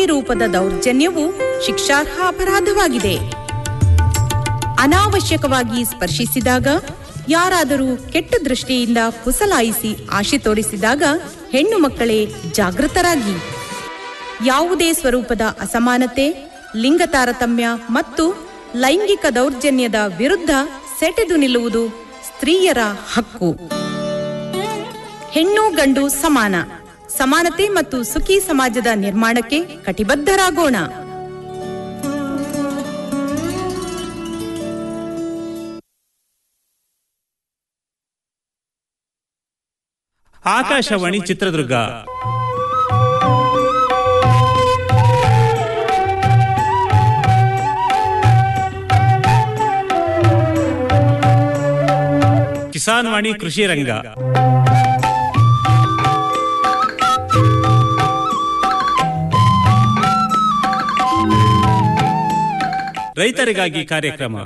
ಲೈಂಗಿ ರೂಪದ ದೌರ್ಜನ್ಯವು ಶಿಕ್ಷಾರ್ಹ ಅಪರಾಧವಾಗಿದೆ ಅನಾವಶ್ಯಕವಾಗಿ ಸ್ಪರ್ಶಿಸಿದಾಗ ಯಾರಾದರೂ ಕೆಟ್ಟ ದೃಷ್ಟಿಯಿಂದ ಪುಸಲಾಯಿಸಿ ಆಶೆ ತೋರಿಸಿದಾಗ ಹೆಣ್ಣು ಮಕ್ಕಳೇ ಜಾಗೃತರಾಗಿ ಯಾವುದೇ ಸ್ವರೂಪದ ಅಸಮಾನತೆ ಲಿಂಗ ತಾರತಮ್ಯ ಮತ್ತು ಲೈಂಗಿಕ ದೌರ್ಜನ್ಯದ ವಿರುದ್ಧ ಸೆಟೆದು ನಿಲ್ಲುವುದು ಸ್ತ್ರೀಯರ ಹಕ್ಕು ಹೆಣ್ಣು ಗಂಡು ಸಮಾನ ಸಮಾನತೆ ಮತ್ತು ಸುಖಿ ಸಮಾಜದ ನಿರ್ಮಾಣಕ್ಕೆ ಕಟಿಬದ್ಧರಾಗೋಣ ಆಕಾಶವಾಣಿ ಚಿತ್ರದುರ್ಗ ಕಿಸಾನ್ ವಾಣಿ ಕೃಷಿ ರಂಗ ರೈತರಿಗಾಗಿ ಕಾರ್ಯಕ್ರಮ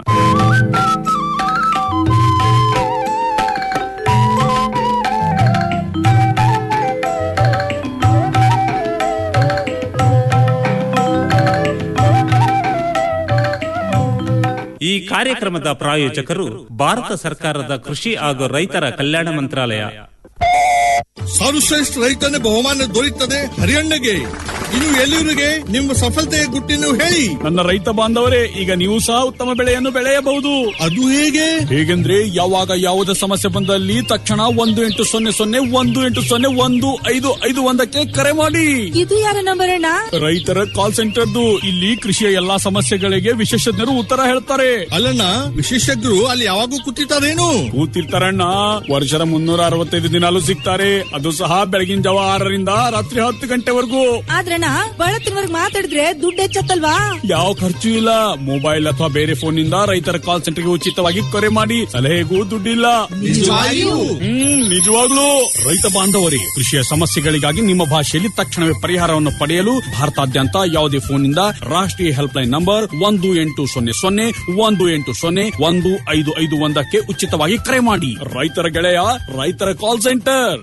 ಈ ಕಾರ್ಯಕ್ರಮದ ಪ್ರಾಯೋಜಕರು ಭಾರತ ಸರ್ಕಾರದ ಕೃಷಿ ಹಾಗೂ ರೈತರ ಕಲ್ಯಾಣ ಮಂತ್ರಾಲಯ ಸರ್ವಶ್ರೇಷ್ಠ ರೈತನ ಬಹುಮಾನ ದೊರೆಯುತ್ತದೆ ಹರಿಯಣ್ಣಗೆ ಇನ್ನು ಎಲ್ಲರಿಗೆ ನಿಮ್ಮ ಸಫಲತೆಯ ಗುಟ್ಟಿನ ಹೇಳಿ ನನ್ನ ರೈತ ಬಾಂಧವರೇ ಈಗ ನೀವು ಸಹ ಉತ್ತಮ ಬೆಳೆಯನ್ನು ಬೆಳೆಯಬಹುದು ಅದು ಹೇಗೆ ಹೇಗೆಂದ್ರೆ ಯಾವಾಗ ಯಾವುದೇ ಸಮಸ್ಯೆ ಬಂದಲ್ಲಿ ತಕ್ಷಣ ಒಂದು ಎಂಟು ಸೊನ್ನೆ ಸೊನ್ನೆ ಒಂದು ಎಂಟು ಸೊನ್ನೆ ಒಂದು ಐದು ಐದು ಒಂದಕ್ಕೆ ಕರೆ ಮಾಡಿ ಇದು ಯಾರ ನಂಬರ್ ಅಣ್ಣ ರೈತರ ಕಾಲ್ ಸೆಂಟರ್ದು ಇಲ್ಲಿ ಕೃಷಿಯ ಎಲ್ಲಾ ಸಮಸ್ಯೆಗಳಿಗೆ ವಿಶೇಷಜ್ಞರು ಉತ್ತರ ಹೇಳ್ತಾರೆ ಅಲ್ಲಣ್ಣ ವಿಶೇಷಜ್ಞರು ಅಲ್ಲಿ ಯಾವಾಗೂ ಕೂತಿರ್ತಾರೇನು ಕೂತಿರ್ತಾರಣ್ಣ ವರ್ಷದ ಮುನ್ನೂರ ಅರವತ್ತೈದು ದಿನಾಲು ಸಿಗ್ತಾರೆ ಅದು ಸಹ ಬೆಳಗಿನ ಜಾವ ಆರರಿಂದ ರಾತ್ರಿ ಹತ್ತು ಗಂಟೆವರೆಗೂ ಆದ್ರಣ್ಣ ಬಳತ್ತಿನವರ್ಗ್ ಮಾತಾಡಿದ್ರೆ ದುಡ್ಡು ಹೆಚ್ಚತ್ತಲ್ವಾ ಯಾವ ಖರ್ಚು ಇಲ್ಲ ಮೊಬೈಲ್ ಅಥವಾ ಬೇರೆ ಫೋನ್ ನಿಂದ ರೈತರ ಕಾಲ್ ಸೆಂಟರ್ಗೆ ಉಚಿತವಾಗಿ ಕರೆ ಮಾಡಿ ಸಲಹೆಗೂ ದುಡ್ಡಿಲ್ಲ ನಿಜವಾಗಿಯೂ? ಹ್ಮ್ ನಿಜವಾಗ್ಲೂ ರೈತ ಬಾಂಧವರೇ ಕೃಷಿಯ ಸಮಸ್ಯೆಗಳಿಗಾಗಿ ನಿಮ್ಮ ಭಾಷೆಯಲ್ಲಿ ತಕ್ಷಣವೇ ಪರಿಹಾರವನ್ನು ಪಡೆಯಲು ಭಾರತಾದ್ಯಂತ ಯಾವುದೇ ಫೋನ್ ನಿಂದ ರಾಷ್ಟ್ರೀಯ ಹೆಲ್ಪ್ ಲೈನ್ ನಂಬರ್ ಒಂದು ಎಂಟು ಸೊನ್ನೆ ಸೊನ್ನೆ ಒಂದು ಎಂಟು ಸೊನ್ನೆ ಒಂದು ಐದು ಐದು ಒಂದಕ್ಕೆ ಉಚಿತವಾಗಿ ಕರೆ ಮಾಡಿ ರೈತರ ಗೆಳೆಯ ರೈತರ ಕಾಲ್ ಸೆಂಟರ್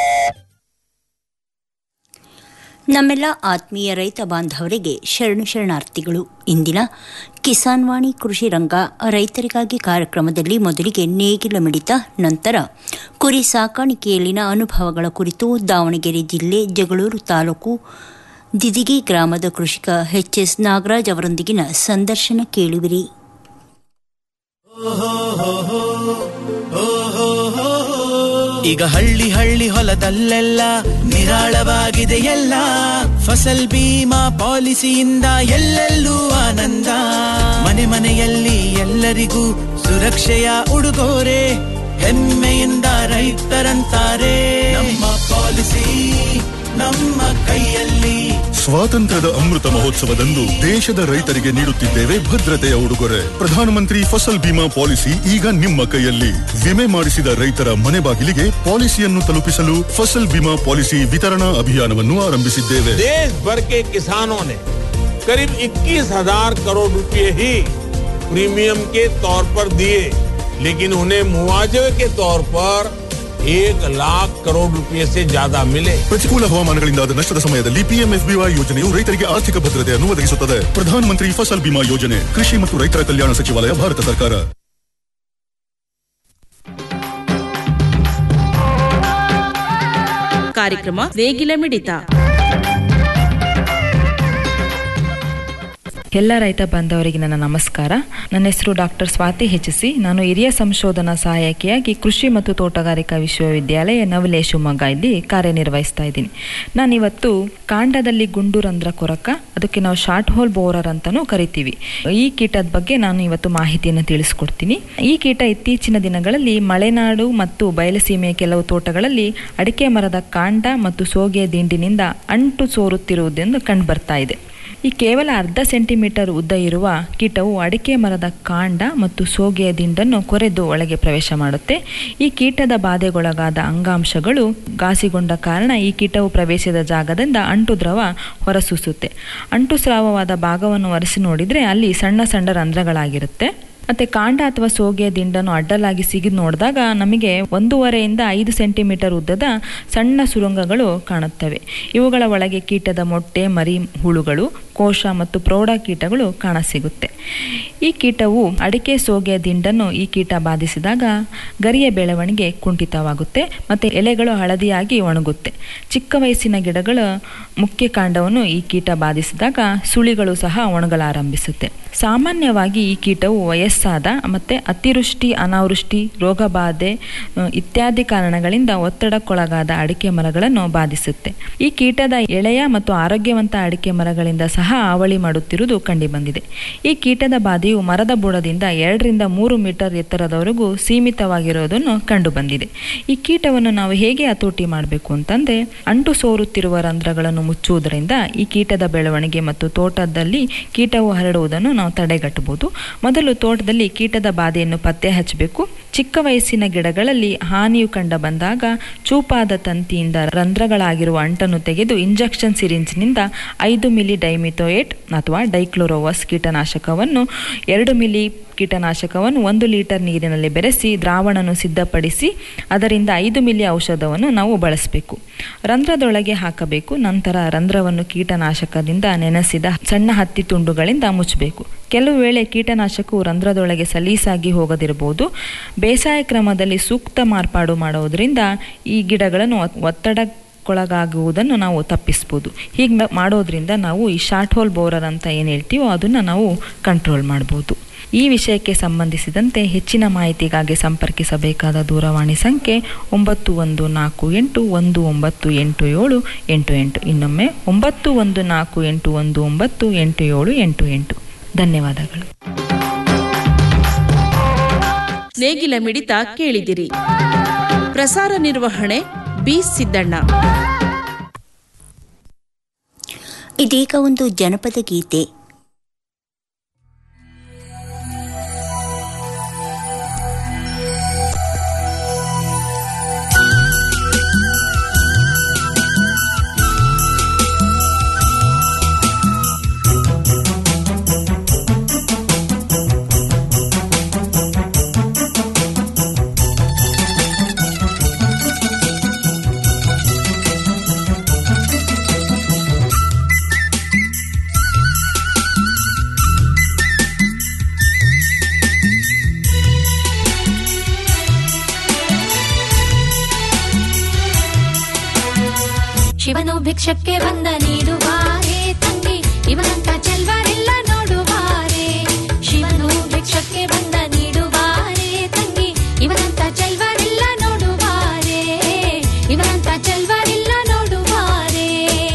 ನಮ್ಮೆಲ್ಲ ಆತ್ಮೀಯ ರೈತ ಬಾಂಧವರಿಗೆ ಶರಣು ಶರಣಾರ್ಥಿಗಳು ಇಂದಿನ ಕಿಸಾನ್ ವಾಣಿ ಕೃಷಿ ರಂಗ ರೈತರಿಗಾಗಿ ಕಾರ್ಯಕ್ರಮದಲ್ಲಿ ಮೊದಲಿಗೆ ನೇಗಿಲ ಮಿಡಿತ ನಂತರ ಕುರಿ ಸಾಕಾಣಿಕೆಯಲ್ಲಿನ ಅನುಭವಗಳ ಕುರಿತು ದಾವಣಗೆರೆ ಜಿಲ್ಲೆ ಜಗಳೂರು ತಾಲೂಕು ದಿದಿಗಿ ಗ್ರಾಮದ ಕೃಷಿಕ ಎಚ್ ಎಸ್ ನಾಗರಾಜ್ ಅವರೊಂದಿಗಿನ ಸಂದರ್ಶನ ಕೇಳುವಿರಿ ಈಗ ಹಳ್ಳಿ ಹಳ್ಳಿ ಹೊಲದಲ್ಲೆಲ್ಲ ನಿರಾಳವಾಗಿದೆ ಎಲ್ಲ ಫಸಲ್ ಬೀಮಾ ಪಾಲಿಸಿಯಿಂದ ಎಲ್ಲೆಲ್ಲೂ ಆನಂದ ಮನೆ ಮನೆಯಲ್ಲಿ ಎಲ್ಲರಿಗೂ ಸುರಕ್ಷೆಯ ಉಡುಗೊರೆ ಹೆಮ್ಮೆಯಿಂದ ರೈತರಂತಾರೆ ನಮ್ಮ ಪಾಲಿಸಿ ನಮ್ಮ ಕೈಯಲ್ಲಿ ಸ್ವಾತಂತ್ರ್ಯದ ಅಮೃತ ಮಹೋತ್ಸವದಂದು ದೇಶದ ರೈತರಿಗೆ ನೀಡುತ್ತಿದ್ದೇವೆ ಭದ್ರತೆಯ ಉಡುಗೊರೆ ಪ್ರಧಾನಮಂತ್ರಿ ಫಸಲ್ ಬಿಮಾ ಪಾಲಿಸಿ ಈಗ ನಿಮ್ಮ ಕೈಯಲ್ಲಿ ವಿಮೆ ಮಾಡಿಸಿದ ರೈತರ ಮನೆ ಬಾಗಿಲಿಗೆ ಪಾಲಿಸಿಯನ್ನು ತಲುಪಿಸಲು ಫಸಲ್ ಬಿಮಾ ಪಾಲಿಸಿ ವಿತರಣಾ ಅಭಿಯಾನವನ್ನು ಆರಂಭಿಸಿದ್ದೇವೆ देश भर के किसानों ने करीब 21,000 करोड़ रुपए ही प्रीमियम के तौर पर दिए लेकिन उन्हें मुआवजे के तौर पर एक लाख करोड़ रुपए से ज्यादा मिले ಪ್ರತಿಕೂಲ ಹವಾಮಾನಗಳಿಂದಾದ ನಷ್ಟದ ಸಮಯದಲ್ಲಿ ಪಿಎಂಎಫ್ಬಿವೈ ಯೋಜನೆಯು ರೈತರಿಗೆ ಆರ್ಥಿಕ ಭದ್ರತೆಯನ್ನು ಒದಗಿಸುತ್ತದೆ ಪ್ರಧಾನಮಂತ್ರಿ ಫಸಲ್ ಬಿಮಾ ಯೋಜನೆ ಕೃಷಿ ಮತ್ತು ರೈತರ ಕಲ್ಯಾಣ ಸಚಿವಾಲಯ ಭಾರತ ಸರ್ಕಾರ ಕಾರ್ಯಕ್ರಮ ನೇಗಿಲ ಮಿಡಿತ ಎಲ್ಲ ರೈತ ಬಾಂಧವರಿಗೆ ನನ್ನ ನಮಸ್ಕಾರ ನನ್ನ ಹೆಸರು ಡಾಕ್ಟರ್ ಸ್ವಾತಿ ಹೆಚ್ಚಿಸಿ ನಾನು ಹಿರಿಯ ಸಂಶೋಧನಾ ಸಹಾಯಕಿಯಾಗಿ ಕೃಷಿ ಮತ್ತು ತೋಟಗಾರಿಕಾ ವಿಶ್ವವಿದ್ಯಾಲಯ ನವಲೆ ಶಿವಮೊಗ್ಗ ಇಲ್ಲಿ ಕಾರ್ಯನಿರ್ವಹಿಸ್ತಾ ಇದ್ದೀನಿ ನಾನಿವತ್ತು ಕಾಂಡದಲ್ಲಿ ಗುಂಡು ರಂಧ್ರ ಕೊರಕ ಅದಕ್ಕೆ ನಾವು ಶಾರ್ಟ್ ಹೋಲ್ ಬೋರರ್ ಅಂತಾನೂ ಕರಿತೀವಿ ಈ ಕೀಟದ ಬಗ್ಗೆ ನಾನು ಇವತ್ತು ಮಾಹಿತಿಯನ್ನು ತಿಳಿಸ್ಕೊಡ್ತೀನಿ ಈ ಕೀಟ ಇತ್ತೀಚಿನ ದಿನಗಳಲ್ಲಿ ಮಲೆನಾಡು ಮತ್ತು ಬಯಲುಸೀಮೆಯ ಕೆಲವು ತೋಟಗಳಲ್ಲಿ ಅಡಿಕೆ ಮರದ ಕಾಂಡ ಮತ್ತು ಸೋಗೆಯ ದಿಂಡಿನಿಂದ ಅಂಟು ಸೋರುತ್ತಿರುವುದೆಂದು ಕಂಡುಬರ್ತಾ ಇದೆ ಈ ಕೇವಲ ಅರ್ಧ ಸೆಂಟಿಮೀಟರ್ ಉದ್ದ ಇರುವ ಕೀಟವು ಅಡಿಕೆ ಮರದ ಕಾಂಡ ಮತ್ತು ಸೋಗೆಯ ದಿಂಡನ್ನು ಕೊರೆದು ಒಳಗೆ ಪ್ರವೇಶ ಮಾಡುತ್ತೆ ಈ ಕೀಟದ ಬಾಧೆಗೊಳಗಾದ ಅಂಗಾಂಶಗಳು ಘಾಸಿಗೊಂಡ ಕಾರಣ ಈ ಕೀಟವು ಪ್ರವೇಶಿಸಿದ ಜಾಗದಿಂದ ಅಂಟು ದ್ರವ ಹೊರಸೂಸುತ್ತೆ ಅಂಟು ಸ್ರಾವವಾದ ಭಾಗವನ್ನು ಒರೆಸಿ ನೋಡಿದರೆ ಅಲ್ಲಿ ಸಣ್ಣ ಸಣ್ಣ ರಂಧ್ರಗಳಾಗಿರುತ್ತೆ ಮತ್ತೆ ಕಾಂಡ ಅಥವಾ ಸೋಗೆಯ ದಿಂಡನ್ನು ಅಡ್ಡಲಾಗಿ ಸಿಗಿದು ನೋಡಿದಾಗ ನಮಗೆ ಒಂದೂವರೆಯಿಂದ ಐದು ಸೆಂಟಿಮೀಟರ್ ಉದ್ದದ ಸಣ್ಣ ಸುರಂಗಗಳು ಕಾಣುತ್ತವೆ ಇವುಗಳ ಒಳಗೆ ಕೀಟದ ಮೊಟ್ಟೆ ಮರಿ ಹುಳುಗಳು ಕೋಶ ಮತ್ತು ಪ್ರೌಢ ಕೀಟಗಳು ಕಾಣಸಿಗುತ್ತೆ ಈ ಕೀಟವು ಅಡಿಕೆ ಸೋಗೆಯ ದಿಂಡನ್ನು ಈ ಕೀಟ ಬಾಧಿಸಿದಾಗ ಗರಿಯ ಬೆಳವಣಿಗೆ ಕುಂಠಿತವಾಗುತ್ತೆ ಮತ್ತು ಎಲೆಗಳು ಹಳದಿಯಾಗಿ ಒಣಗುತ್ತೆ ಚಿಕ್ಕ ವಯಸ್ಸಿನ ಗಿಡಗಳ ಮುಖ್ಯ ಕಾಂಡವನ್ನು ಈ ಕೀಟ ಬಾಧಿಸಿದಾಗ ಸುಳಿಗಳು ಸಹ ಒಣಗಲಾರಂಭಿಸುತ್ತೆ ಸಾಮಾನ್ಯವಾಗಿ ಈ ಕೀಟವು ವಯಸ್ಸಾದ ಮತ್ತು ಅತಿವೃಷ್ಟಿ ಅನಾವೃಷ್ಟಿ ರೋಗಬಾಧೆ ಅ, ಇತ್ಯಾದಿ ಕಾರಣಗಳಿಂದ ಒತ್ತಡಕ್ಕೊಳಗಾದ ಅಡಿಕೆ ಮರಗಳನ್ನು ಬಾಧಿಸುತ್ತೆ ಈ ಕೀಟದ ಎಳೆಯ ಮತ್ತು ಆರೋಗ್ಯವಂತ ಅಡಿಕೆ ಮರಗಳಿಂದ ಸಹ ಅವಳಿ ಮಾಡುತ್ತಿರುವುದು ಕಂಡುಬಂದಿದೆ ಈ ಕೀಟದ ಬಾಧೆಯು ಮರದ ಬುಡದಿಂದ ಎರಡರಿಂದ ಮೂರು ಮೀಟರ್ ಎತ್ತರದವರೆಗೂ ಸೀಮಿತವಾಗಿರೋದನ್ನು ಕಂಡುಬಂದಿದೆ ಈ ಕೀಟವನ್ನು ನಾವು ಹೇಗೆ ಹತೋಟಿ ಮಾಡಬೇಕು ಅಂತಂದ್ರೆ ಅಂಟು ಸೋರುತ್ತಿರುವ ರಂಧ್ರಗಳನ್ನು ಮುಚ್ಚುವುದರಿಂದ ಈ ಕೀಟದ ಬೆಳವಣಿಗೆ ಮತ್ತು ತೋಟದಲ್ಲಿ ಕೀಟವು ಹರಡುವುದನ್ನು ನಾವು ತಡೆಗಟ್ಟಬಹುದು ಮೊದಲು ತೋಟದಲ್ಲಿ ಕೀಟದ ಬಾಧೆಯನ್ನು ಪತ್ತೆ ಹಚ್ಚಬೇಕು ಚಿಕ್ಕ ವಯಸ್ಸಿನ ಗಿಡಗಳಲ್ಲಿ ಹಾನಿಯು ಕಂಡು ಬಂದಾಗ ಚೂಪಾದ ತಂತಿಯಿಂದ ರಂಧ್ರಗಳಾಗಿರುವ ಅಂಟನ್ನು ತೆಗೆದು ಇಂಜೆಕ್ಷನ್ ಸಿರಿಂಜ್ನಿಂದ ಐದು ಮಿಲಿ ಡೈಮಿಥೋಯೇಟ್ ಅಥವಾ ಡೈಕ್ಲೋರೋವಸ್ ಕೀಟನಾಶಕವನ್ನು ಎರಡು ಮಿಲಿ ಕೀಟನಾಶಕವನ್ನು ಒಂದು ಲೀಟರ್ ನೀರಿನಲ್ಲಿ ಬೆರೆಸಿ ದ್ರಾವಣವನ್ನು ಸಿದ್ಧಪಡಿಸಿ ಅದರಿಂದ ಐದು ಮಿಲಿ ಔಷಧವನ್ನು ನಾವು ಬಳಸಬೇಕು ರಂಧ್ರದೊಳಗೆ ಹಾಕಬೇಕು ನಂತರ ರಂಧ್ರವನ್ನು ಕೀಟನಾಶಕದಿಂದ ನೆನೆಸಿದ ಸಣ್ಣ ಹತ್ತಿ ತುಂಡುಗಳಿಂದ ಮುಚ್ಚಬೇಕು ಕೆಲವು ವೇಳೆ ಕೀಟನಾಶಕವು ರಂಧ್ರದೊಳಗೆ ಸಲೀಸಾಗಿ ಹೋಗದಿರಬಹುದು ಬೇಸಾಯ ಕ್ರಮದಲ್ಲಿ ಸೂಕ್ತ ಮಾರ್ಪಾಡು ಮಾಡುವುದರಿಂದ ಈ ಗಿಡಗಳನ್ನು ಒತ್- ಒತ್ತಡಕ್ಕೊಳಗಾಗುವುದನ್ನು ನಾವು ತಪ್ಪಿಸ್ಬೋದು ಹೀಗೆ ಮಾಡೋದ್ರಿಂದ ನಾವು ಈ ಶಾರ್ಟ್ ಹೋಲ್ ಬೋರರ್ ಅಂತ ಏನು ಹೇಳ್ತೀವೋ ಅದನ್ನು ನಾವು ಕಂಟ್ರೋಲ್ ಮಾಡ್ಬೋದು ಈ ವಿಷಯಕ್ಕೆ ಸಂಬಂಧಿಸಿದಂತೆ ಹೆಚ್ಚಿನ ಮಾಹಿತಿಗಾಗಿ ಸಂಪರ್ಕಿಸಬೇಕಾದ ದೂರವಾಣಿ ಸಂಖ್ಯೆ ಒಂಬತ್ತು ಒಂದು ನಾಲ್ಕು ಎಂಟು ಒಂದು ಒಂಬತ್ತು ಎಂಟು ಏಳು ಎಂಟು ಎಂಟು ಇನ್ನೊಮ್ಮೆ ಒಂಬತ್ತು ಒಂದು ನಾಲ್ಕು ಎಂಟು ಒಂದು ಒಂಬತ್ತು ಎಂಟು ಏಳು ಎಂಟು ಎಂಟು ಧನ್ಯವಾದಗಳು ನೇಗಿಲ ಮಿಡಿತ ಕೇಳಿದಿರಿ ಪ್ರಸಾರ ನಿರ್ವಹಣೆ ಬಿ ಸಿದ್ದಣ್ಣ ಇದೀಗ ಒಂದು ಜನಪದ ಗೀತೆ ಶಿವನು ಭಿಕ್ಷಕ್ಕೆ ಬಂದ ನೀಡುವಾರೆ ತಂಗಿ ಇವನಂತ ಚೆಲ್ವರೆಲ್ಲ ನೋಡುವಾರೆ ಶಿವನು ಭಿಕ್ಷಕ್ಕೆ ಬಂದ ನೀಡುವಾರೆ ತಂಗಿ ಇವನಂತ ಚೆಲ್ವರೆಲ್ಲ ನೋಡುವಾರೆ ಇವನಂತ ಚೆಲ್ವರೆಲ್ಲ ನೋಡುವಾರೆ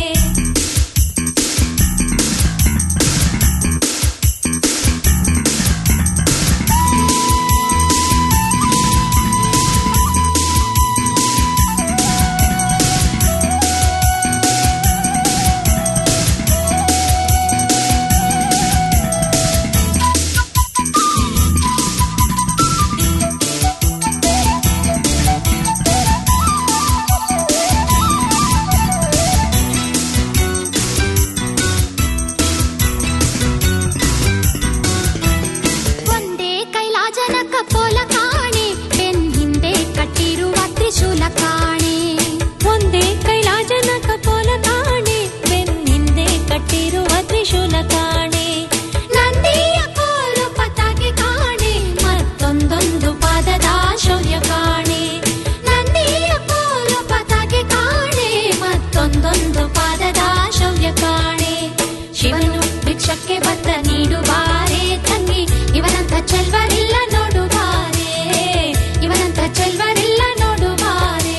ಒಂದೇ ಕೈಲಾಜನ ಕಪೋಲ ಕಾಣೆ ಬೆನ್ ಹಿಂದೆ ಕಟ್ಟಿರುವ ತ್ರಿಶೂಲ ಕಾಣೆ ಒಂದೇ ಕೈಲಾಜನ ಕಪೋಲ ಕಾಣೆ ಬೆನ್ ಹಿಂದೆ ಕಟ್ಟಿರುವ ತ್ರಿಶೂಲ ಕಾಣೆ ನಂದಿಯ ಕೋಲು ಪತಾಕೆ ಕಾಣೆ ಮತ್ತೊಂದೊಂದು ಪಾದದ ಶೌರ್ಯ ಕಾಣೆ ನಂದಿಯ ಕೋಲು ಪತಾಕೆ ಕಾಣೆ ಮತ್ತೊಂದೊಂದು ಪಾದದ ಶೌರ್ಯ ಕಾಣೆ ಶಿವನು ಭಿಕ್ಷಕ್ಕೆ ಬದ್ದ ನೀಡುವಾರೆ ತಂಗಿ ಇವನಂತ ಚೆಲ್ವರಿಲ್ಲ ನೋಡುವಾರೆ ಇವನಂತ ಚೆಲ್ವರಿಲ್ಲ ನೋಡುವಾರೆ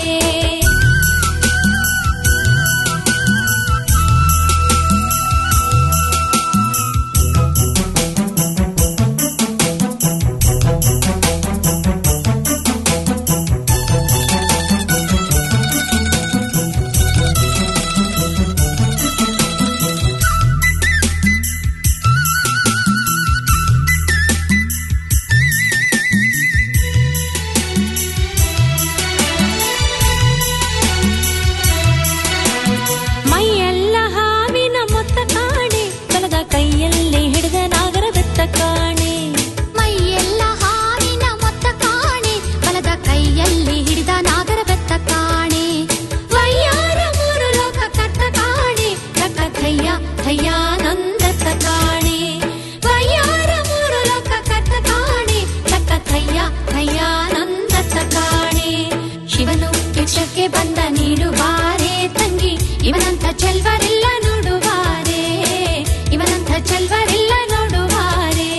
ಭಿಕ್ಷಕ್ಕೆ ಬಂದ ನೀಡುವಾರೆ ತಂಗಿ ಇವನಂತ ಚೆಲ್ವರೆಲ್ಲ ನೋಡುವಾರೆ ಇವನಂತ ಚೆಲ್ವರೆಲ್ಲ ನೋಡುವಾರೆ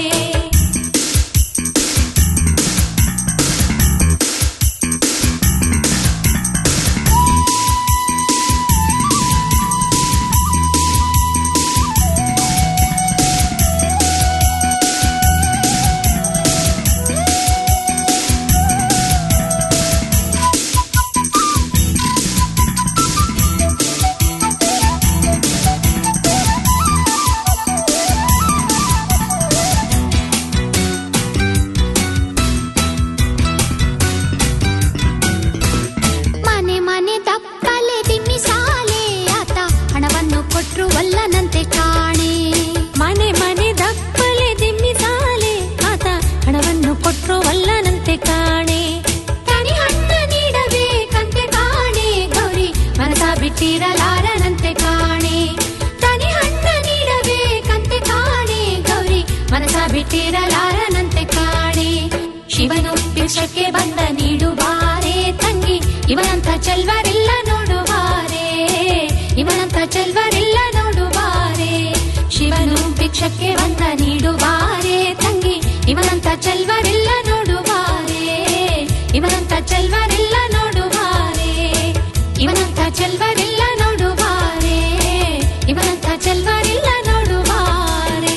ಮನೆ ಮನೆ ದಪ್ಪಲೆ ದಿಮ್ಮಿ ಸಾಲೆ ಆತ ಹಣವನ್ನು ಕೊಟ್ರು ವಲ್ಲನಂತೆ ಕಾಣೆ ಮನೆ ಮನೆ ದಪ್ಪಲೆ ದಿಮ್ಮಿ ಸಾಲೆ ಆತ ಹಣವನ್ನು ಕೊಟ್ರು ವಲ್ಲನಂತೆ ಕಾಣೆ ತನಿ ಹಣ್ಣ ನೀಡಬೇಕಂತೆ ಕಾಣೆ ಗೌರಿ ಮನಸ ಬಿಟ್ಟಿರಲಾರನಂತೆ ಕಾಣೆ ತನಿ ಹಣ್ಣ ನೀಡಬೇಕಂತೆ ಕಾಣೆ ಗೌರಿ ಮನಸ ಬಿಟ್ಟಿರಲಾರನಂತೆ ಕಾಣೆ ಶಿವನು ಭಿಕ್ಷಕ್ಕೆ ಬಂದ ನೀಡುವಾರೆ ತಂಗಿ ಇವನಂತ ಚೆಲ್ವರೆಲ್ಲ ನೋಡುವಾರೆ ಇವನಂತ ಚೆಲ್ವರೆಲ್ಲ ನೋಡುವಾರೆ ಶಿವನು ಭಿಕ್ಷಕ್ಕೆ ಬಂದ ನೀಡುವಾರೆ ತಂಗಿ ಇವನಂತ ಚೆಲ್ವರೆಲ್ಲ ನೋಡುವಾರೆ ಇವನಂತ ಚೆಲ್ವರೆಲ್ಲ ನೋಡುವಾರೆ ಇವನಂತ ಚೆಲ್ವರೆಲ್ಲ ನೋಡುವಾರೆ ಇವನಂತ ಚೆಲ್ವರೆಲ್ಲ ನೋಡುವಾರೆ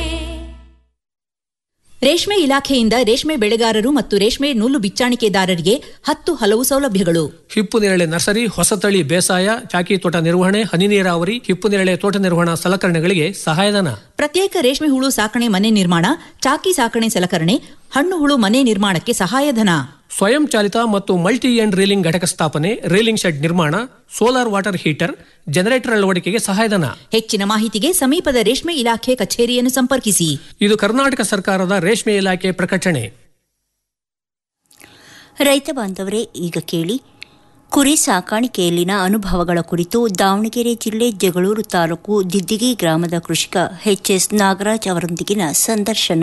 ರೇಷ್ಮೆ ಇಲಾಖೆಯಿಂದ ರೇಷ್ಮೆ ಬೆಳೆಗಾರರು ಮತ್ತು ರೇಷ್ಮೆ ನೂಲು ಬಿಚ್ಚಾಣಿಕೆದಾರರಿಗೆ ಹತ್ತು ಹಲವು ಸೌಲಭ್ಯಗಳು ಹಿಪ್ಪು ನೇರಳೆ ನರ್ಸರಿ ಹೊಸತಳಿ ಬೇಸಾಯ ಚಾಕಿ ತೋಟ ನಿರ್ವಹಣೆ ಹನಿ ನೀರಾವರಿ ಹಿಪ್ಪು ನೇರಳೆ ತೋಟ ನಿರ್ವಹಣಾ ಸಲಕರಣೆಗಳಿಗೆ ಸಹಾಯಧನ ಪ್ರತ್ಯೇಕ ರೇಷ್ಮೆ ಹುಳು ಸಾಕಣೆ ಮನೆ ನಿರ್ಮಾಣ ಚಾಕಿ ಸಾಕಣೆ ಸಲಕರಣೆ ಹಣ್ಣು ಹುಳು ಮನೆ ನಿರ್ಮಾಣಕ್ಕೆ ಸಹಾಯಧನ ಸ್ವಯಂ ಚಾಲಿತ ಮತ್ತು ಮಲ್ಟಿ ಎಂಡ್ ರೀಲಿಂಗ್ ಘಟಕ ಸ್ಥಾಪನೆ ರೀಲಿಂಗ್ ಶೆಡ್ ನಿರ್ಮಾಣ ಸೋಲಾರ್ ವಾಟರ್ ಹೀಟರ್ ಜನರೇಟರ್ ಅಳವಡಿಕೆಗೆ ಸಹಾಯಧನ ಹೆಚ್ಚಿನ ಮಾಹಿತಿಗೆ ಸಮೀಪದ ರೇಷ್ಮೆ ಇಲಾಖೆ ಕಚೇರಿಯನ್ನು ಸಂಪರ್ಕಿಸಿ ಇದು ಕರ್ನಾಟಕ ಸರ್ಕಾರದ ರೇಷ್ಮೆ ಇಲಾಖೆ ಪ್ರಕಟಣೆ ರೈತ ಬಾಂಧವರೇ ಈಗ ಕೇಳಿ ಕುರಿ ಸಾಕಾಣಿಕೆಯಲ್ಲಿನ ಅನುಭವಗಳ ಕುರಿತು ದಾವಣಗೆರೆ ಜಿಲ್ಲೆ ಜಗಳೂರು ತಾಲೂಕು ದಿದ್ದಿಗಿ ಗ್ರಾಮದ ಕೃಷಿಕ ಎಚ್ಎಸ್ ನಾಗರಾಜ್ ಅವರೊಂದಿಗಿನ ಸಂದರ್ಶನ